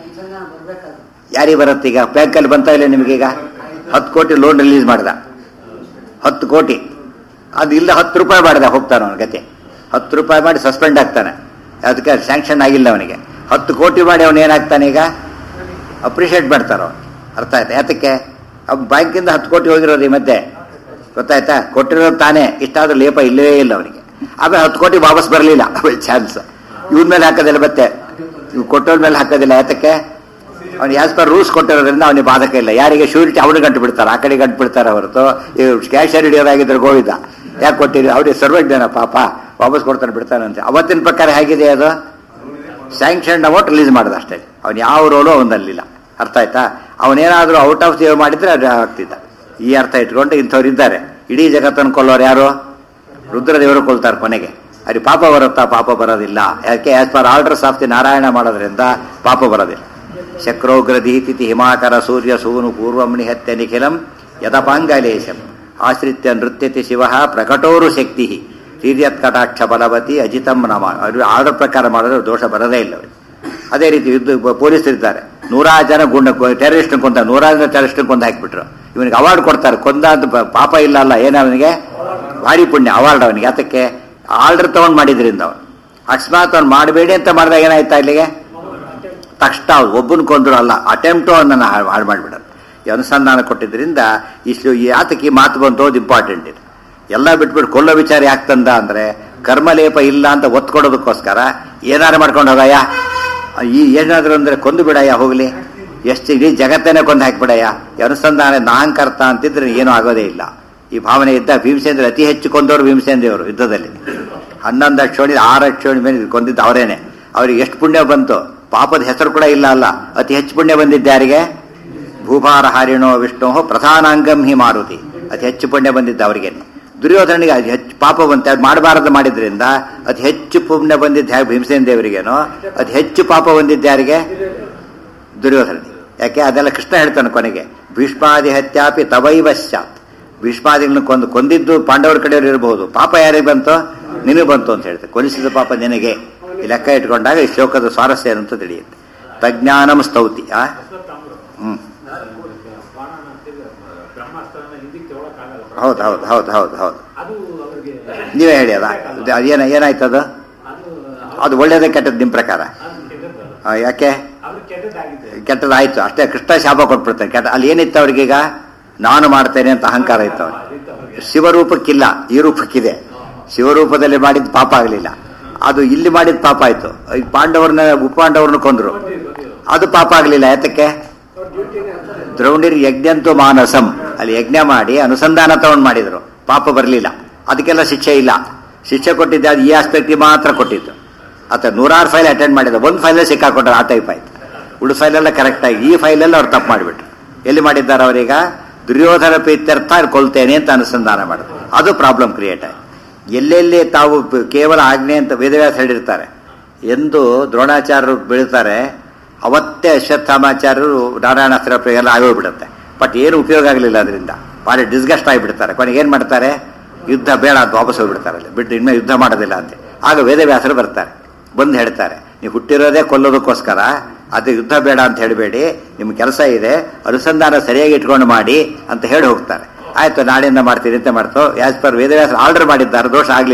ಯಾರಿಗೆ ಬರುತ್ತೆ ಈಗ ಬ್ಯಾಂಕಲ್ಲಿ ಬಂತ ಇಲ್ಲ ನಿಮಗೀಗ ಹತ್ತು ಕೋಟಿ ಲೋನ್ ರಿಲೀಸ್ ಮಾಡ್ದ ಹತ್ತು ಕೋಟಿ ಅದು ಇಲ್ಲ ಹತ್ತು ರೂಪಾಯಿ ಮಾಡಿದ ಹೋಗ್ತಾನೆ ಅವನ ಗತಿ ಹತ್ತು ರೂಪಾಯಿ ಮಾಡಿ ಸಸ್ಪೆಂಡ್ ಆಗ್ತಾನೆ ಅದಕ್ಕೆ ಸ್ಯಾಂಕ್ಷನ್ ಆಗಿಲ್ಲ ಅವನಿಗೆ ಹತ್ತು ಕೋಟಿ ಮಾಡಿ ಅವನು ಏನಾಗ್ತಾನೆ ಈಗ ಅಪ್ರಿಷಿಯೇಟ್ ಮಾಡ್ತಾರ ಅವ್ನು ಅರ್ಥ ಆಯ್ತಾ ಯಾತಕ್ಕೆ ಅವ್ನು ಬ್ಯಾಂಕಿಂದ ಹತ್ತು ಕೋಟಿ ಹೋಗಿರೋದು ಈ ಮಧ್ಯೆ ಗೊತ್ತಾಯ್ತಾ ಕೊಟ್ಟಿರೋದು ತಾನೇ ಇಷ್ಟಾದ್ರೂ ಲೇಪ ಇಲ್ಲವೇ ಇಲ್ಲ ಅವನಿಗೆ ಆಮೇಲೆ ಹತ್ತು ಕೋಟಿ ವಾಪಸ್ ಬರಲಿಲ್ಲ ಚಾನ್ಸ್ ಇವನ ಮೇಲೆ ಹಾಕೋದಿಲ್ಲ ಮತ್ತೆ ಇವ್ ಕೊಟ್ಟೋರ್ ಮೇಲೆ ಹಾಕೋದಿಲ್ಲ ಯಾತಕ್ಕೆ ಅವ್ನು ಆಸ್ ಪರ್ ರೂಲ್ಸ್ ಕೊಟ್ಟಿರೋದ್ರಿಂದ ಅವನಿಗೆ ಬಾಧಕ ಇಲ್ಲ ಯಾರಿಗೆ ಶ್ಯೂರಿಟಿ ಅವನಿಗೆ ಗಂಟು ಬಿಡ್ತಾರೆ ಆ ಕಡೆ ಗಂಟು ಬಿಡ್ತಾರೆ ಹೊರತು ಕ್ಯಾಶಿಯರ್ ಹಿಡಿಯೋರಾಗಿದ್ರೆ ಗೋವಿಂದ ಯಾಕೆ ಕೊಟ್ಟಿರಿ ಅವ್ರಿಗೆ ಸರ್ವೆಂಟ್ ಏನೋ ಪಾಪ ವಾಪಸ್ ಕೊಡ್ತಾನೆ ಬಿಡ್ತಾನೆ ಅಂತ ಅವತ್ತಿನ ಪ್ರಕಾರ ಹೇಗಿದೆ ಅದು ಸ್ಯಾಂಕ್ಷನ್ ಅಮೌಂಟ್ ರಿಲೀಸ್ ಮಾಡಿದ ಅಷ್ಟೇ ಅವ್ನು ಯಾವ ರೋಲು ಅವನಲ್ಲಿಲ್ಲ ಅರ್ಥ ಆಯ್ತಾ ಅವನೇನಾದ್ರೂ ಔಟ್ ಆಫ್ ಸೇವ್ ಮಾಡಿದ್ರೆ ಅದು ಆಗ್ತಿದ್ದ ಈ ಅರ್ಥ ಇಟ್ಕೊಂಡು ಇಂಥವ್ರು ಇದ್ದಾರೆ ಇಡೀ ಜಗತ್ತನ್ನು ಕೊಲ್ಲೋರು ಯಾರು ರುದ್ರದೇವರು ಕೊಲ್ತಾರೆ ಕೊನೆಗೆ ಅಲ್ಲಿ ಪಾಪ ಬರುತ್ತಾ ಪಾಪ ಬರೋದಿಲ್ಲ ಯಾಕೆ as per orders of the Narayana ಮಾಡೋದ್ರಿಂದ ಪಾಪ ಬರೋದಿಲ್ಲ ಶಕ್ರೋಗ್ರ ದೀತಿಥಿ ಹಿಮಾಕರ ಸೂರ್ಯ ಸೂನು ಪೂರ್ವಂ ನಿಹತ್ಯ ನಿಖಿಲಂ ಯದಪಾಂಗಲೇಶಂ ಆಶ್ರಿತ್ಯ ನೃತ್ಯತಿ ಶಿವ ಪ್ರಕಟೋರು ಶಕ್ತಿ ಹಿರಿಯತ್ ಕಟಾಕ್ಷ ಬಲವತಿ ಅಜಿತಂ ನಮ ಅವರು ಆರ್ಡರ್ ಪ್ರಕಾರ ಮಾಡಿದ್ರೆ ದೋಷ ಬರದೇ ಇಲ್ಲ ಅವ್ರಿಗೆ ಅದೇ ರೀತಿ ಯುದ್ಧ ಪೊಲೀಸರು ಇದ್ದಾರೆ ನೂರಾರು ಜನ ಗುಂಡ ಟೆರರಿಸ್ಟ್ ಕೊಂದ ನೂರಾರು ಜನ ಟೆರರಿಸ್ಟ್ ಕೊಂದು ಹಾಕ್ಬಿಟ್ರು ಇವನಿಗೆ ಅವಾರ್ಡ್ ಕೊಡ್ತಾರೆ ಕೊಂದ ಅಂತ ಪ- ಪಾಪ ಇಲ್ಲ ಅಲ್ಲ ಏನ ಅವನಿಗೆ ಭಾರಿ ಪುಣ್ಯ ಅವಾರ್ಡ್ ಅವನಿಗೆ ಅದಕ್ಕೆ ಆರ್ಡರ್ ತಗೊಂಡ್ ಮಾಡಿದ್ರಿಂದ ಅವನು ಅಕಸ್ಮಾತ್ ಅವ್ನು ಮಾಡಬೇಡಿ ಅಂತ ಮಾಡಿದಾಗ ಏನಾಯ್ತಾ ಇಲ್ಲಿಗೆ ತಕ್ಷಣ ಅವ್ರು ಒಬ್ಬನ ಕೊಂದ್ರು ಅಲ್ಲ ಅಟೆಂಪ್ಟು ಅವನನ್ನು ಹಾಳು ಮಾಡಿಬಿಡೋದು ಈ ಅನುಸಂಧಾನ ಕೊಟ್ಟಿದ್ರಿಂದ ಇಷ್ಟು ಈ ಯಾತಕ್ಕೆ ಈ ಮಾತು ಬಂತು ಅದು ಇಂಪಾರ್ಟೆಂಟ್ ಇದು ಎಲ್ಲ ಬಿಟ್ಬಿಟ್ಟು ಕೊಲ್ಲೋ ವಿಚಾರ ಯಾಕೆ ತಂದ ಅಂದ್ರೆ ಕರ್ಮಲೇಪ ಇಲ್ಲ ಅಂತ ಒತ್ತು ಕೊಡೋದಕ್ಕೋಸ್ಕರ ಏನಾರು ಮಾಡ್ಕೊಂಡು ಹೋಗಯ್ಯ ಈ ಏನಾದ್ರು ಅಂದ್ರೆ ಕೊಂದು ಬಿಡಯ್ಯ ಹೋಗ್ಲಿ ಎಷ್ಟು ಇಡೀ ಜಗತ್ತನ್ನೇ ಕೊಂದು ಹಾಕ್ಬಿಡಯ್ಯ ಈ ಅನುಸಂಧಾನ ನಾಹಂಕರ್ತ ಅಂತಿದ್ರೆ ಏನೂ ಆಗೋದೇ ಇಲ್ಲ ಈ ಭಾವನೆ ಇದ್ದ ಭೀಮಸೇಂದ್ರ ಅತಿ ಹೆಚ್ಚು ಕೊಂದವರು ಭೀಮಸೇಂದ್ರವರು ಯುದ್ಧದಲ್ಲಿ ಹನ್ನೊಂದು ಅಕ್ಷೋಣಿ ಆರು ಅಕ್ಷೋಣಿ ಮೇಲೆ ಕೊಂದಿದ್ದು ಅವರೇನೆ ಅವ್ರಿಗೆ ಎಷ್ಟು ಪುಣ್ಯ ಬಂತು ಪಾಪದ ಹೆಸರು ಕೂಡ ಇಲ್ಲ ಅಲ್ಲ ಅತಿ ಹೆಚ್ಚು ಪುಣ್ಯ ಬಂದಿದ್ದ ಯಾರಿಗೆ ಭೂಭಾರ ಹಾರಿಣೋ ವಿಷ್ಣು ಪ್ರಧಾನಾಂಗಂ ಹಿ ಮಾರುತಿ ಅತಿ ಹೆಚ್ಚು ಪುಣ್ಯ ಬಂದಿದ್ದ ಅವರಿಗೇನೆ ದುರ್ಯೋಧನಿಗೆ ಅತಿ ಹೆಚ್ಚು ಪಾಪ ಬಂತ ಅದು ಮಾಡಬಾರದು ಮಾಡಿದ್ರಿಂದ ಅತಿ ಹೆಚ್ಚು ಪುಣ್ಯ ಬಂದಿದ್ದ ಹೇಗೆ ಭೀಮಸೇನ ದೇವರಿಗೇನೋ ಅತಿ ಹೆಚ್ಚು ಪಾಪ ಬಂದಿದ್ದ ಯಾರಿಗೆ ದುರ್ಯೋಧನಿಗೆ ಯಾಕೆ ಅದೆಲ್ಲ ಕೃಷ್ಣ ಹೇಳ್ತಾನೆ ಕೊನೆಗೆ ಭೀಷ್ಮಾದಿ ಹತ್ಯಾಪಿ ತವೈವ ಸ್ಯಾತ್ ಭೀಷ್ಮಾದಿಗಳನ್ನು ಕೊಂದು ಕೊಂದಿದ್ದು ಪಾಂಡವರ ಕಡೆಯವರು ಇರಬಹುದು ಪಾಪ ಯಾರಿಗೆ ಬಂತು ನಿನಗೆ ಬಂತು ಅಂತ ಹೇಳ್ತಾರೆ ಕೊಲಿಸಿದ ಪಾಪ ನಿನಗೆ ಈ ಲೆಕ್ಕ ಇಟ್ಕೊಂಡಾಗ ಈ ಶ್ಲೋಕದ ಸ್ವಾರಸ್ಯ ಏನು ಅಂತ ತಿಳಿಯುತ್ತೆ ತಜ್ಞಾನಂ ಸ್ತೌತಿ ಆ ಹ್ಮ್ ಬ್ರಹ್ಮಾಸ್ತ್ರನ ಹಿಂದಿಗೆ ತಗೊಳಕ್ಕಾಗಲ್ಲ ಹೌದು ಹೌದು ಹೌದು ಹೌದು ಹೌದು ಅದು ಅವ್ರಿಗೆ ನೀವೇ ಹೇಳಿ ಅದ ಅದೇನ ಏನಾಯ್ತು ಅದು ಅದು ಅದು ಒಳ್ಳೇದೇ ಕೆಟ್ಟದ್ದು ನಿಮ್ಮ ಪ್ರಕಾರ ಅದು ಕೆಟ್ಟದ್ದು ಆ, ಯಾಕೆ ಅವ್ರಿಗೆ ಕೆಟ್ಟದ್ದಾಗಿದೆ ಕೆಟ್ಟದಾಯ್ತು ಅಷ್ಟೇ ಕೃಷ್ಣ ಶಾಪ ಕೊಟ್ಬಿಡ್ತಾನೆ ಕೆಟ್ಟ ಅಲ್ಲಿ ಏನಿತ್ತು ಅವ್ರಿಗೀಗ ನಾನು ಮಾಡ್ತೇನೆ ಅಂತ ಅಹಂಕಾರ ಇತ್ತು ಅವ್ರಿಗೆ ಶಿವರೂಪಕ್ಕಿಲ್ಲ ಈ ರೂಪಕ್ಕಿದೆ ಶಿವರೂಪದಲ್ಲಿ ಮಾಡಿದ ಪಾಪ ಆಗಲಿಲ್ಲ ಅದು ಇಲ್ಲಿ ಮಾಡಿದ ಪಾಪ ಆಯ್ತು ಈ ಪಾಂಡವರನ್ನ ಉಪಾಂಡವ್ರನ್ನ ಕೊಂದ್ರು ಅದು ಪಾಪ ಆಗಲಿಲ್ಲ ಯಾತಕ್ಕೆ ದ್ರೌಂಡಿರ್ ಯಜ್ಞಂತು ಮಾನಸಂ ಅಲ್ಲಿ ಯಜ್ಞ ಮಾಡಿ ಅನುಸಂಧಾನ ತಗೊಂಡು ಮಾಡಿದ್ರು ಪಾಪ ಬರಲಿಲ್ಲ ಅದಕ್ಕೆಲ್ಲ ಶಿಕ್ಷೆ ಇಲ್ಲ ಶಿಕ್ಷೆ ಕೊಟ್ಟಿದ್ದೆ ಅದು ಈ ಆಸ್ಪೆಕ್ಟಿಗೆ ಮಾತ್ರ ಕೊಟ್ಟಿದ್ದು ಆತ ನೂರಾರು ಫೈಲ್ ಅಟೆಂಡ್ ಮಾಡಿದ ಒಂದು ಫೈಲೇ ಸಿಕ್ಕಾಕೊಂಡ್ರೆ ಆ ಟೈಪ್ ಆಯ್ತು ಉಳಿದ ಫೈಲೆಲ್ಲ ಕರೆಕ್ಟ್ ಆಗಿ ಈ ಫೈಲಲ್ಲಿ ಅವ್ರು ತಪ್ಪು ಮಾಡಿಬಿಟ್ರು ಎಲ್ಲಿ ಮಾಡಿದ್ದಾರೆ ಅವರೀಗ ದುರ್ಯೋಧನ ಪ್ರೀತ್ಯರ್ಥ ಕೊಲ್ತೇನೆ ಅಂತ ಅನುಸಂಧಾನ ಮಾಡಿದ್ರು ಅದು ಪ್ರಾಬ್ಲಮ್ ಕ್ರಿಯೇಟ್ ಆಯ್ತು ಎಲ್ಲೆಲ್ಲಿ ತಾವು ಪ- ಕೇವಲ ಆಜ್ಞೆ ಅಂತ ವೇದವ್ಯಾಸ ಹೇಳಿರ್ತಾರೆ ಎಂದು ದ್ರೋಣಾಚಾರ್ಯರು ಬೀಳ್ತಾರೆ ಅವತ್ತೇ ಅಶ್ವತ್ಥಾಮಾಚಾರ್ಯರು ನಾರಾಯಣಾಸ್ತ್ರ ಪ್ರಯೋಗ ಎಲ್ಲ ಆಗೋಗ್ಬಿಡುತ್ತೆ ಬಟ್ ಏನು ಉಪಯೋಗ ಆಗಲಿಲ್ಲ ಅದರಿಂದ ಭಾರಿ ಡಿಸ್ಗಸ್ಟ್ ಆಗಿಬಿಡ್ತಾರೆ ಕೊನೆಗೆ ಏನು ಮಾಡ್ತಾರೆ ಯುದ್ಧ ಬೇಡ ಅಂತ ವಾಪಸ್ ಹೋಗ್ಬಿಡ್ತಾರೆ ಅಲ್ಲಿ ಬಿಟ್ಟು ಇನ್ಮೇಲೆ ಯುದ್ಧ ಮಾಡೋದಿಲ್ಲ ಅಂತ ಆಗ ವೇದವ್ಯಾಸರು ಬರ್ತಾರೆ ಬಂದು ಹೇಳ್ತಾರೆ ನೀವು ಹುಟ್ಟಿರೋದೇ ಕೊಲ್ಲೋದಕ್ಕೋಸ್ಕರ ಅದು ಯುದ್ಧ ಬೇಡ ಅಂತ ಹೇಳಬೇಡಿ ನಿಮ್ಮ ಕೆಲಸ ಇದೆ ಅನುಸಂಧಾನ ಸರಿಯಾಗಿ ಇಟ್ಕೊಂಡು ಮಾಡಿ ಅಂತ ಹೇಳಿ ಹೋಗ್ತಾರೆ ಆಯ್ತು ನಾಳೆಯಿಂದ ಮಾಡ್ತೀನಿ ಅಂತ ಮಾಡ್ತೋ ಆಸ್ ಪರ್ ವೇದವ್ಯಾಸರು ಆರ್ಡರ್ ಮಾಡಿದ್ದಾರೆ ದೋಷ ಆಗಲಿ